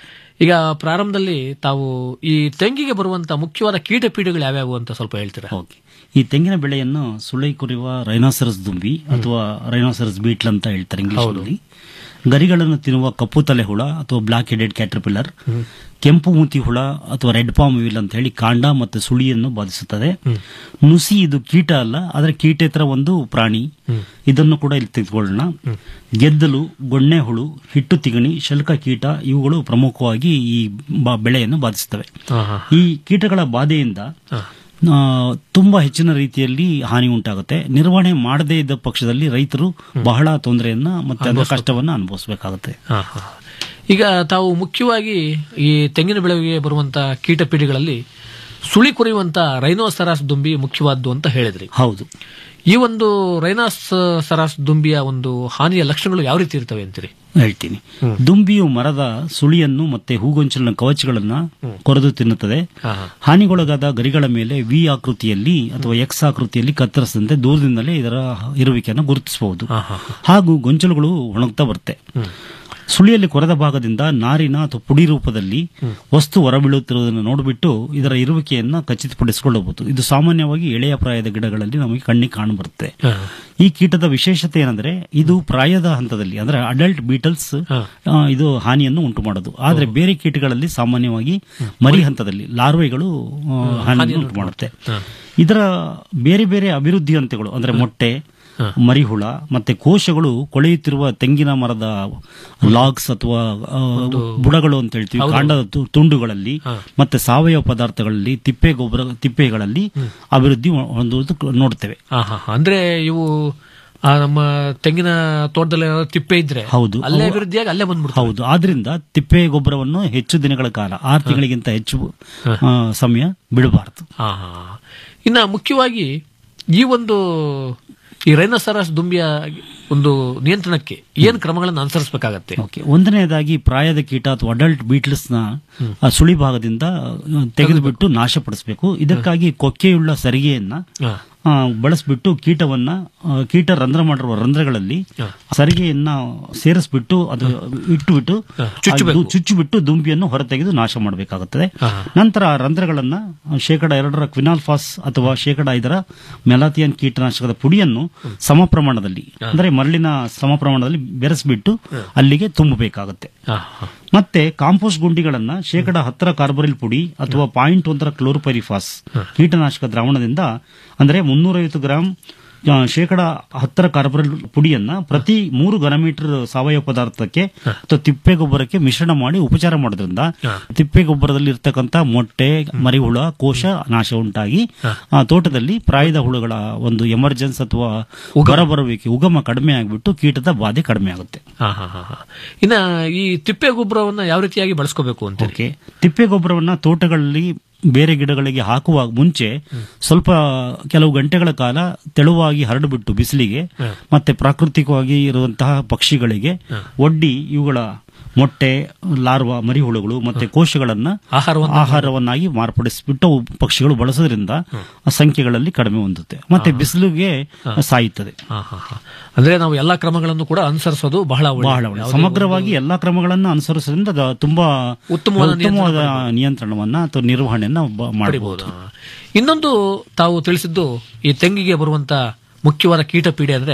ಈಗ ಪ್ರಾರಂಭದಲ್ಲಿ ತಾವು ಈ ತೆಂಗಿಗೆ ಬರುವಂತ ಮುಖ್ಯವಾದ ಕೀಟ ಪೀಡೆಗಳು ಯಾವ್ಯಾವು ಅಂತ ಸ್ವಲ್ಪ ಹೇಳ್ತೀರಾ ಈ ತೆಂಗಿನ ಬೆಳೆಯನ್ನು ಸುಳಿ ಕುರಿಯುವ ರೈನಾಸರಸ್ ದುಂಬಿ ಅಥವಾ ರೈನಾಸರಸ್ ಬೀಟ್ಲ್ ಅಂತ ಹೇಳ್ತಾರೆ ಇಂಗ್ಲಿಷ್ ಗರಿಗಳನ್ನು ತಿನ್ನುವ ಕಪ್ಪು ತಲೆ ಹುಳ ಅಥವಾ ಬ್ಲಾಕ್ ಹೆಡೆಡ್ ಕ್ಯಾಟರ್ಪಿಲ್ಲರ್ ಕೆಂಪು ಮೂತಿ ಹುಳ ಅಥವಾ ರೆಡ್ ಪಾಮ್ ವಿಲ್ ಅಂತ ಹೇಳಿ ಕಾಂಡ ಮತ್ತು ಸುಳಿಯನ್ನು ಬಾಧಿಸುತ್ತದೆ ನುಸಿ ಇದು ಕೀಟ ಅಲ್ಲ ಆದರೆ ಕೀಟೇತರ ಒಂದು ಪ್ರಾಣಿ ಇದನ್ನು ಕೂಡ ಇಲ್ಲಿ ತೆಗೆದುಕೊಳ್ಳೋಣ ಗೆದ್ದಲು ಗೊಣ್ಣೆ ಹುಳು ಹಿಟ್ಟು ತಿಗಣಿ ಶಲ್ಕ ಕೀಟ ಇವುಗಳು ಪ್ರಮುಖವಾಗಿ ಈ ಬ- ಬೆಳೆಯನ್ನು ಬಾಧಿಸುತ್ತವೆ ಈ ಕೀಟಗಳ ಬಾಧೆಯಿಂದ ಆ, ತುಂಬಾ ಹೆಚ್ಚಿನ ರೀತಿಯಲ್ಲಿ ಹಾನಿ ಉಂಟಾಗುತ್ತೆ ನಿರ್ವಹಣೆ ಮಾಡದೇ ಇದ್ದ ಪಕ್ಷದಲ್ಲಿ ರೈತರು ಬಹಳ ತೊಂದರೆಯನ್ನ ಮತ್ತೆ ಅದರ ಕಷ್ಟವನ್ನ ಅನುಭವಿಸಬೇಕಾಗುತ್ತೆ ಹಾ, ಹಾ. ಈಗ ತಾವು ಮುಖ್ಯವಾಗಿ ಈ ತೆಂಗಿನ ಬೆಳೆಗೆ ಬರುವಂತ ಕೀಟ ಪೀಡೆಗಳಲ್ಲಿ ಸುಳಿ ಕುರಿಯುವಂತ ರೈನೋಸರಾಸ್ ದುಂಬಿ ಮುಖ್ಯವಾದ್ದು ಅಂತ ಹೇಳಿದ್ರಿ ಹೌದು ಈ ಒಂದು ರೈನಾಸ್ ಸರಾಸ್ ದುಂಬಿಯ ಒಂದು ಹಾನಿಯ ಲಕ್ಷಣಗಳು ಯಾವ ರೀತಿ ಇರ್ತವೆ ಅಂತೀರಿ ಹೇಳ್ತೀನಿ ದುಂಬಿಯು ಮರದ ಸುಳಿಯನ್ನು ಮತ್ತೆ ಹೂಗೊಂಚಲಿನ ಕವಚಗಳನ್ನ ಕೊರೆದು ತಿನ್ನುತ್ತದೆ ಹಾನಿಗೊಳಗಾದ ಗರಿಗಳ ಮೇಲೆ ವಿ ಆಕೃತಿಯಲ್ಲಿ ಅಥವಾ ಎಕ್ಸ್ ಆಕೃತಿಯಲ್ಲಿ ಕತ್ತರಿಸಿದಂತೆ ದೂರದಿಂದಲೇ ಇದರ ಇರುವಿಕೆಯನ್ನು ಗುರುತಿಸಬಹುದು ಹಾಗೂ ಗೊಂಚಲುಗಳು ಒಣಗ್ತಾ ಬರುತ್ತೆ ಸುಳಿಯಲ್ಲಿ ಕೊರೆದ ಭಾಗದಿಂದ ನಾರಿನ ಅಥವಾ ಪುಡಿ ರೂಪದಲ್ಲಿ ವಸ್ತು ಹೊರಬೀಳುತ್ತಿರುವುದನ್ನು ನೋಡಿಬಿಟ್ಟು ಇದರ ಇರುವಿಕೆಯನ್ನ ಖಚಿತಪಡಿಸಿಕೊಳ್ಳಬಹುದು ಇದು ಸಾಮಾನ್ಯವಾಗಿ ಎಳೆಯ ಪ್ರಾಯದ ಗಿಡಗಳಲ್ಲಿ ನಮಗೆ ಕಣ್ಣಿಗೆ ಕಾಣಬರುತ್ತೆ ಈ ಕೀಟದ ವಿಶೇಷತೆ ಏನಂದ್ರೆ ಇದು ಪ್ರಾಯದ ಹಂತದಲ್ಲಿ ಅಂದ್ರೆ ಅಡಲ್ಟ್ ಬೀಟಲ್ಸ್ ಇದು ಹಾನಿಯನ್ನು ಉಂಟು ಮಾಡೋದು ಆದ್ರೆ ಬೇರೆ ಕೀಟಗಳಲ್ಲಿ ಸಾಮಾನ್ಯವಾಗಿ ಮರಿ ಹಂತದಲ್ಲಿ ಲಾರ್ವೆಗಳು ಆ, ಹಾನಿಯನ್ನು ಉಂಟು ಮಾಡುತ್ತೆ ಇದರ ಬೇರೆ ಬೇರೆ ಅಭಿವೃದ್ಧಿ ಹಂತಗಳು ಅಂದ್ರೆ ಮೊಟ್ಟೆ ಮರಿಹುಳ ಮತ್ತೆ ಕೋಶಗಳು ಕೊಳೆಯುತ್ತಿರುವ ತೆಂಗಿನ ಮರದ ಲಾಗ್ಸ್ ಅಥವಾ ಆ, ಬುಡಗಳು ಅಂತ ಹೇಳ್ತೀವಿ ಹೌದು. ಕಾಂಡದ ತು- ತುಂಡುಗಳಲ್ಲಿ ಮತ್ತೆ ಸಾವಯವ ಪದಾರ್ಥಗಳಲ್ಲಿ ತಿಪ್ಪೆ ಗೊಬ್ಬರ ತಿಪ್ಪೆಗಳಲ್ಲಿ ಅಭಿವೃದ್ಧಿ ಹೊಂದುವುದು ನೋಡ್ತೇವೆ ಹಾ, ಹಾ, ಹಾ. ಅಂದ್ರೆ ಇವು ಆ ನಮ್ಮ ತೆಂಗಿನ ತೋಟದಲ್ಲಿ ಏನಾದ್ರು ತಿಪ್ಪೆ ಇದ್ರೆ ಹೌದು ಅಲ್ಲೇ ಅವು- ಅಭಿವೃದ್ಧಿಯಾಗಿ ಅಲ್ಲೇ ಬಂದ್ಬಿಡ್ತವೆ ಹೌದು ಆದ್ರಿಂದ ತಿಪ್ಪೆ ಗೊಬ್ಬರವನ್ನು ಹೆಚ್ಚು ದಿನಗಳ ಕಾಲ ಆರು ತಿಂಗಳಿಗಿಂತ ಹೆಚ್ಚು ಆ, ಸಮಯ ಬಿಡಬಾರದು ಹಾ ಹಾ ಇನ್ನ ಮುಖ್ಯವಾಗಿ ಈ ಒಂದು ಈ ರೈನೋಸರಸ್ ದುಂಬಿಯ ಒಂದು ನಿಯಂತ್ರಣಕ್ಕೆ ಏನ್ ಕ್ರಮಗಳನ್ನು ಅನುಸರಿಸಬೇಕಾಗತ್ತೆ ಓಕೆ ಒಂದನೆಯದಾಗಿ ಪ್ರಾಯದ ಕೀಟ ಅಥವಾ ಅಡಲ್ಟ್ ಬೀಟ್ಲ್ಸ್ ನ ಆ ಸುಳಿ ಭಾಗದಿಂದ ಆ, ತೆಗೆದುಬಿಟ್ಟು ನಾಶಪಡಿಸಬೇಕು ಇದಕ್ಕಾಗಿ ಕೊಕ್ಕೆಯುಳ್ಳ ಸರಿಗೆಯನ್ನ ಆ, ಬಳಸ್ಬಿಟ್ಟು ಕೀಟವನ್ನ ಆ, ಕೀಟ ರಂಧ್ರ ಮಾಡಿರುವ ರಂಧ್ರಗಳಲ್ಲಿ ಸರಿಗೆಯನ್ನ ಸೇರಿಸ್ಬಿಟ್ಟು ಅದು ಇಟ್ಟುಬಿಟ್ಟು ಚುಚ್ಚಬೇಕು. ಅದು ಚುಚ್ಚಿಬಿಟ್ಟು ದುಂಬಿಯನ್ನು ಹೊರತೆಗೆದು ನಾಶ ಮಾಡಬೇಕಾಗುತ್ತದೆ ನಂತರ ಆ ರಂಧ್ರಗಳನ್ನ ಶೇಕಡ ಎರಡರ ಕ್ವಿನಾಲ್ಫಾಸ್ ಅಥವಾ ಶೇಕಡ ಐದರ ಮೆಲಾಥಿಯನ್ ಕೀಟನಾಶಕದ ಪುಡಿಯನ್ನು ಸಮ ಪ್ರಮಾಣದಲ್ಲಿ ಅಂದ್ರೆ ಮರಳಿನ ಸಮ ಪ್ರಮಾಣದಲ್ಲಿ ಬೆರೆಸ್ಬಿಟ್ಟು ಅಲ್ಲಿಗೆ ತುಂಬಬೇಕಾಗುತ್ತೆ ಮತ್ತೆ ಕಾಂಪೋಸ್ಟ್ ಗುಂಡಿಗಳನ್ನ ಶೇಕಡ ಹತ್ತರ ಕಾರ್ಬರಿಲ್ ಪುಡಿ ಅಥವಾ ಪಾಯಿಂಟ್ ಒಂದರ ಕ್ಲೋರೋಪೈರಿಫಾಸ್ ಕೀಟನಾಶಕ ದ್ರಾವಣದಿಂದ ಅಂದ್ರೆ ಮುನ್ನೂರೈವತ್ತು ಗ್ರಾಂ ಆ, ಶೇಕಡ ಹತ್ತರ ಕಾರ್ಬರಿಲ್ ಪುಡಿಯನ್ನ ಪ್ರತಿ ಮೂರು ಘನಮೀಟರ್ ಸಾವಯವ ಪದಾರ್ಥಕ್ಕೆ ಅಥವಾ ತಿಪ್ಪೆ ಗೊಬ್ಬರಕ್ಕೆ ಮಿಶ್ರಣ ಮಾಡಿ ಉಪಚಾರ ಮಾಡೋದ್ರಿಂದ ತಿಪ್ಪೆ ಗೊಬ್ಬರದಲ್ಲಿ ಇರ್ತಕ್ಕಂಥ ಮೊಟ್ಟೆ ಮರಿಹುಳ ಕೋಶ ನಾಶ ಉಂಟಾಗಿ ಆ ತೋಟದಲ್ಲಿ ಪ್ರಾಯದ ಹುಳುಗಳ ಒಂದು ಎಮರ್ಜೆನ್ಸ್ ಅಥವಾ ಹೊರಬರುವಿಕೆ ಉಗಮ ಕಡಿಮೆ ಆಗಿಬಿಟ್ಟು ಕೀಟದ ಬಾಧೆ ಕಡಿಮೆ ಆಗುತ್ತೆ ಹಾ ಹಾ ಹಾ ಹಾ. ಇನ್ನ ಈ ತಿಪ್ಪೆ ಗೊಬ್ಬರವನ್ನ ಯಾವ ರೀತಿಯಾಗಿ ಬಳಸ್ಕೋಬೇಕು ಅಂತ ಓಕೆ ತಿಪ್ಪೆ ಗೊಬ್ಬರವನ್ನ ತೋಟಗಳಲ್ಲಿ ಬೇರೆ ಗಿಡಗಳಿಗೆ ಹಾಕುವ ಮುಂಚೆ ಸ್ವಲ್ಪ ಕೆಲವು ಗಂಟೆಗಳ ಕಾಲ ತೆಳುವಾಗಿ ಹರಡುಬಿಟ್ಟು ಬಿಸಿಲಿಗೆ ಮತ್ತೆ ಪ್ರಾಕೃತಿಕವಾಗಿ ಇರುವಂತಹ ಪಕ್ಷಿಗಳಿಗೆ ಒಡ್ಡಿ ಇವುಗಳ ಮೊಟ್ಟೆ ಲಾರ್ವಾ ಮರಿಹುಳುಗಳು ಮತ್ತೆ ಕೋಶಗಳನ್ನ ಆಹಾರವನ್ನಾಗಿ ಮಾರ್ಪಡಿಸಿಬಿಟ್ಟು ಅವು ಪಕ್ಷಿಗಳು ಬಳಸೋದ್ರಿಂದ ಆ ಸಂಖ್ಯೆಗಳಲ್ಲಿ ಕಡಿಮೆ ಹೊಂದುತ್ತೆ ಮತ್ತೆ ಬಿಸಿಲಿಗೆ ಸಾಯುತ್ತದೆ ಹಾ, ಹಾ, ಹಾ. ಅಂದ್ರೆ ನಾವು ಎಲ್ಲಾ ಕ್ರಮಗಳನ್ನು ಕೂಡ ಅನುಸರಿಸೋದು ಬಹಳ ಒಳ್ಳೆಯದು. ಬಹಳ ಒಳ್ಳೆ ಯಾವುದೇ ಸಮಗ್ರವಾಗಿ ಎಲ್ಲಾ ಕ್ರಮಗಳನ್ನು ಅನುಸರಿಸೋದ್ರಿಂದ ಅದು ತುಂಬಾ ಉತ್ತಮವಾದ ಉತ್ತಮವಾದ ನಿಯಂತ್ರಣವನ್ನ ಅಥವಾ ನಿರ್ವಹಣೆಯನ್ನ ಬ- ಮಾಡಬಹುದು ಇನ್ನೊಂದು ತಾವು ತಿಳಿಸಿದ್ದು ಈ ತೆಂಗಿಗೆ ಬರುವಂತ ಮುಖ್ಯವಾದ ಕೀಟ ಪೀಡೆ ಅಂದ್ರೆ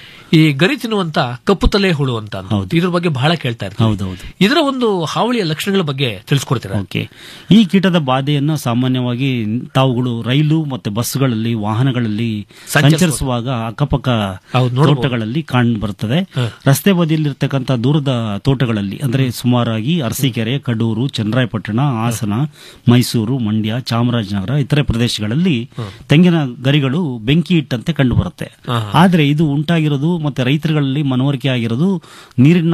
ಈ ಗರಿ ತಿನ್ನುವಂತ ಕಪ್ಪು ತಲೆ ಹುಳು ಅಂತ ಅಂದು. ಇದ್ರ ಬಗ್ಗೆ ಬಹಳ ಕೇಳ್ತಾ ಇರ್ತೀವಿ ಹೌದೌದು ಇದರ ಒಂದು ಹಾವಳಿಯ ಲಕ್ಷಣಗಳ ಬಗ್ಗೆ ತಿಳಿಸ್ಕೊಡ್ತೀರಾ ಓಕೆ ಈ ಕೀಟದ ಬಾಧೆಯನ್ನು ಸಾಮಾನ್ಯವಾಗಿ ತಾವುಗಳು ರೈಲು ಮತ್ತೆ ಬಸ್ಗಳಲ್ಲಿ ವಾಹನಗಳಲ್ಲಿ ಸಂಚರಿಸುವಾಗ ಅಕ್ಕಪಕ್ಕ ತೋಟಗಳಲ್ಲಿ ಕಾಣ್ ಬರ್ತದೆ ರಸ್ತೆ ಬದಿಯಲ್ಲಿರ್ತಕ್ಕಂಥ ದೂರದ ತೋಟಗಳಲ್ಲಿ ಅಂದ್ರೆ ಸುಮಾರಾಗಿ ಅರಸೀಕೆರೆ ಕಡೂರು ಚನ್ನರಾಯಪಟ್ಟಣ ಹಾಸನ ಮೈಸೂರು ಮಂಡ್ಯ ಚಾಮರಾಜನಗರ ಇತರೆ ಪ್ರದೇಶಗಳಲ್ಲಿ ತೆಂಗಿನ ಗರಿಗಳು ಬೆಂಕಿ ಇಟ್ಟಂತೆ ಕಂಡು ಬರುತ್ತೆ ಆದ್ರೆ ಇದು ಉಂಟಾಗಿರೋದು ಮತ್ತೆ ರೈತರುಗಳಲ್ಲಿ ಮನವರಿಕೆ ಆಗಿರೋದು ನೀರಿನ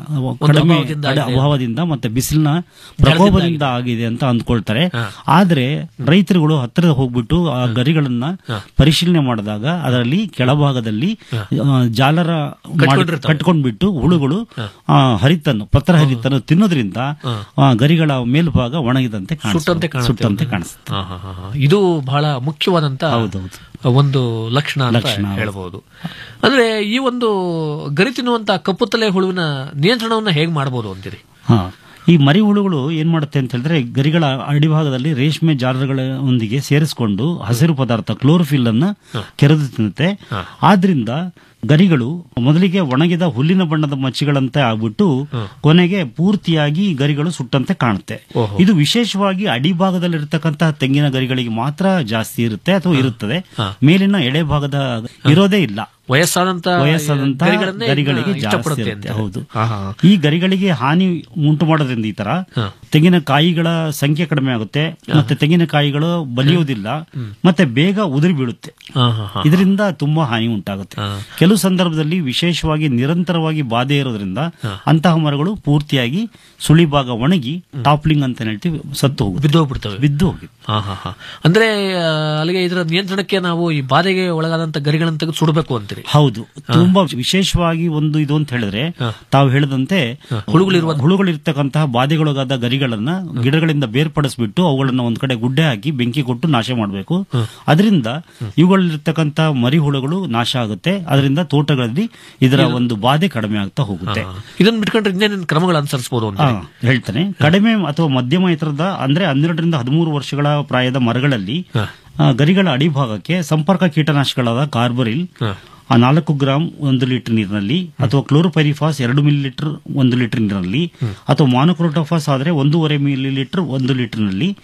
ಕಡಿಮೆ ಅಭಾವದಿಂದ ಕಡೆ- ಆಗಿದೆ. ಅಭಾವದಿಂದ ಮತ್ತೆ ಬಿಸಿಲಿನ ಪ್ರಕೋಪದಿಂದ ಆಗಿದೆ ಅಂತ ಅಂದ್ಕೊಳ್ತಾರೆ ಆದ್ರೆ ರೈತರುಗಳು ಹತ್ತಿರ ಹೋಗ್ಬಿಟ್ಟು ಆ ಗರಿಗಳನ್ನ ಪರಿಶೀಲನೆ ಮಾಡಿದಾಗ ಅದರಲ್ಲಿ ಕೆಳಭಾಗದಲ್ಲಿ ಆ, ಜಾಲರ ಮಾಡಿ- ಕಟ್ಕೊಂಡ್ಬಿಟ್ಟು ಹುಳುಗಳು ಆ, ಹರಿತನ್ನು ಪತ್ರ ಹರಿತನ್ನು ತಿನ್ನೋದ್ರಿಂದ ಆ, ಗರಿಗಳ ಮೇಲ್ಭಾಗ ಒಣಗಿದಂತೆ ಕಾಣಿಸುತ್ತೆ. ಸುಟ್ಟಂತೆ ಕಾಣುತ್ತೆ. ಸುಟ್ಟಂತೆ ಕಾಣಿಸುತ್ತೆ ಹಾ, ಹಾ, ಹಾ, ಹಾ. ಇದು ಬಹಳ ಮುಖ್ಯವಾದಂತ ಒಂದು ಲಕ್ಷಣ ಅಂತ ಲಕ್ಷಣ, ಹೌದು. ಹೇಳ್ಬಹುದು ಅಂದ್ರೆ ಈ ಒಂದು ಗರಿ ತಿನ್ನುವಂತ ಕಪ್ಪು ತಲೆ ಹುಳುವಿನ ನಿಯಂತ್ರಣವನ್ನ ಹೇಗ್ ಮಾಡಬಹುದು ಅಂತೀರಿ ಹಾ ಈ ಮರಿ ಹುಳುಗಳು ಏನ್ ಮಾಡುತ್ತೆ ಅಂತ ಹೇಳಿದ್ರೆ ಗರಿಗಳ ಅಡಿಭಾಗದಲ್ಲಿ ರೇಷ್ಮೆ ಜಾಲಗಳೊಂದಿಗೆ ಸೇರಿಸಿಕೊಂಡು ಹಸಿರು ಪದಾರ್ಥ ಕ್ಲೋರೋಫಿಲ್ ಅನ್ನ ಕೆರೆದು ತಿನ್ನುತ್ತೆ ಆದ್ರಿಂದ ಗರಿಗಳು ಮೊದಲಿಗೆ ಒಣಗಿದ ಹುಲ್ಲಿನ ಬಣ್ಣದ ಮಚ್ಚಿಗಳಂತೆ ಆಗ್ಬಿಟ್ಟು ಕೊನೆಗೆ ಪೂರ್ತಿಯಾಗಿ ಗರಿಗಳು ಸುಟ್ಟಂತೆ ಕಾಣುತ್ತೆ ಇದು ವಿಶೇಷವಾಗಿ ಅಡಿಭಾಗದಲ್ಲಿರ್ತಕ್ಕಂತಹ ತೆಂಗಿನ ಗರಿಗಳಿಗೆ ಮಾತ್ರ ಜಾಸ್ತಿ ಇರುತ್ತೆ ಅಥವಾ ಇರುತ್ತದೆ ಮೇಲಿನ ಎಡೆ ಭಾಗದ ಇರೋದೇ ಇಲ್ಲ ವಯಸ್ಸಾದಂತ ವಯಸ್ಸಾದಂತ ಗರಿಗಳನ್ನೇ ಗರಿಗಳಿಗೆ ಇದನ್ನ ಜಾಸ್ತಿ ಇಷ್ಟಪಡುತ್ತೆ ಇರುತ್ತೆ ಅಂತ. ಹೌದು ಹಾ, ಹಾ. ಈ ಗರಿಗಳಿಗೆ ಹಾನಿ ಉಂಟು ಮಾಡೋದ್ರಿಂದ ಈ ತರ ತೆಂಗಿನಕಾಯಿಗಳ ಸಂಖ್ಯೆ ಕಡಿಮೆ ಆಗುತ್ತೆ ಮತ್ತೆ ತೆಂಗಿನಕಾಯಿಗಳು ಬಲಿಯುವುದಿಲ್ಲ ಮತ್ತೆ ಬೇಗ ಉದುರಿ ಬೀಳುತ್ತೆ ಹಾ, ಹಾ, ಹಾ. ಇದರಿಂದ ತುಂಬಾ ಹಾನಿ ಉಂಟಾಗುತ್ತೆ ಕೆಲವು ಸಂದರ್ಭದಲ್ಲಿ ವಿಶೇಷವಾಗಿ ನಿರಂತರವಾಗಿ ಬಾಧೆ ಇರೋದ್ರಿಂದ ಅಂತಹ ಮರಗಳು ಪೂರ್ತಿಯಾಗಿ ಸುಳಿ ಭಾಗ ಒಣಗಿ ಟಾಪ್ಲಿಂಗ್ ಅಂತ ಹೇಳ್ತೀವಿ ಸತ್ತು ಹೋಗುತ್ತೆ ಬಿದ್ದು ಹೋಗ್ಬಿಡ್ತವೆ ಬಿದ್ದು ಹೋಗಿ ಹಾ, ಹಾ, ಹಾ. ಅಂದ್ರೆ ಆ, ಅಲ್ಲಿಗೆ ಇದರ ನಿಯಂತ್ರಣಕ್ಕೆ ನಾವು ಈ ಬಾಧೆಗೆ ಒಳಗಾದಂತ ಗರಿಗಳನ್ನು ತೆಗೆದು ಸುಡಬೇಕು ಅಂತೀರಿ ಹೌದು ತುಂಬಾ ವಿಶೇಷವಾಗಿ ಒಂದು ಇದು ಅಂತ ಹೇಳಿದ್ರೆ ತಾವು ಹೇಳಿದಂತೆ ಹುಳುಗಳಿರುವ ಹುಳುಗಳಿರ್ತಕ್ಕಂತಹ ಬಾಧೆಗೊಳಗಾದ ಗರಿಗಳನ್ನ ಗಿಡಗಳಿಂದ ಬೇರ್ಪಡಿಸ್ಬಿಟ್ಟು ಅವುಗಳನ್ನ ಒಂದ್ ಕಡೆ ಗುಡ್ಡೆ ಹಾಕಿ ಬೆಂಕಿ ಕೊಟ್ಟು ನಾಶ ಮಾಡಬೇಕು ಅದರಿಂದ ಇವುಗಳಲ್ಲಿರ್ತಕ್ಕಂಥ ಮರಿ ಹುಳುಗಳು ನಾಶ ಆಗುತ್ತೆ ಅದರಿಂದ ತೋಟಗಳಲ್ಲಿ ಇದರ ಒಂದು ಬಾಧೆ ಕಡಿಮೆ ಆಗ್ತಾ ಹೋಗುತ್ತೆ ಇದನ್ನ ಬಿಟ್ಕೊಂಡ್ರೆ ಇನ್ನೇನೇನು ಕ್ರಮಗಳು ಅನುಸರಿಸಬಹುದು ಅಂತ ಹಾ, ಹೇಳ್ತಾನೆ ಕಡಿಮೆ ಅಥವಾ ಮಧ್ಯಮ ಎತ್ತರದ ಅಂದ್ರೆ ಹನ್ನೆರಡರಿಂದ ಹದಿಮೂರು ವರ್ಷಗಳ ಪ್ರಾಯದ ಮರಗಳಲ್ಲಿ ಆ, ಗರಿಗಳ ಅಡಿಭಾಗಕ್ಕೆ ಸಂಪರ್ಕ ಕೀಟನಾಶಕಗಳಾದ ಕಾರ್ಬರಿಲ್ ಆ ನಾಲ್ಕು ಗ್ರಾಂ ಒಂದು ಲೀಟರ್ ನೀರಿನಲ್ಲಿ ಅಥವಾ ಕ್ಲೋರೋಪೈರಿಫಾಸ್ ಎರಡು ಮಿಲಿ ಲೀಟರ್ ಒಂದು ಲೀಟರ್ ನೀರಿನಲ್ಲಿ ಅಥವಾ ಮಾನೋಕ್ರೋಟೋಫಾಸ್ ಆದ್ರೆ ಒಂದೂವರೆ ಮಿಲಿ ಲೀಟರ್ ಒಂದು ಲೀಟರ್ನಲ್ಲಿ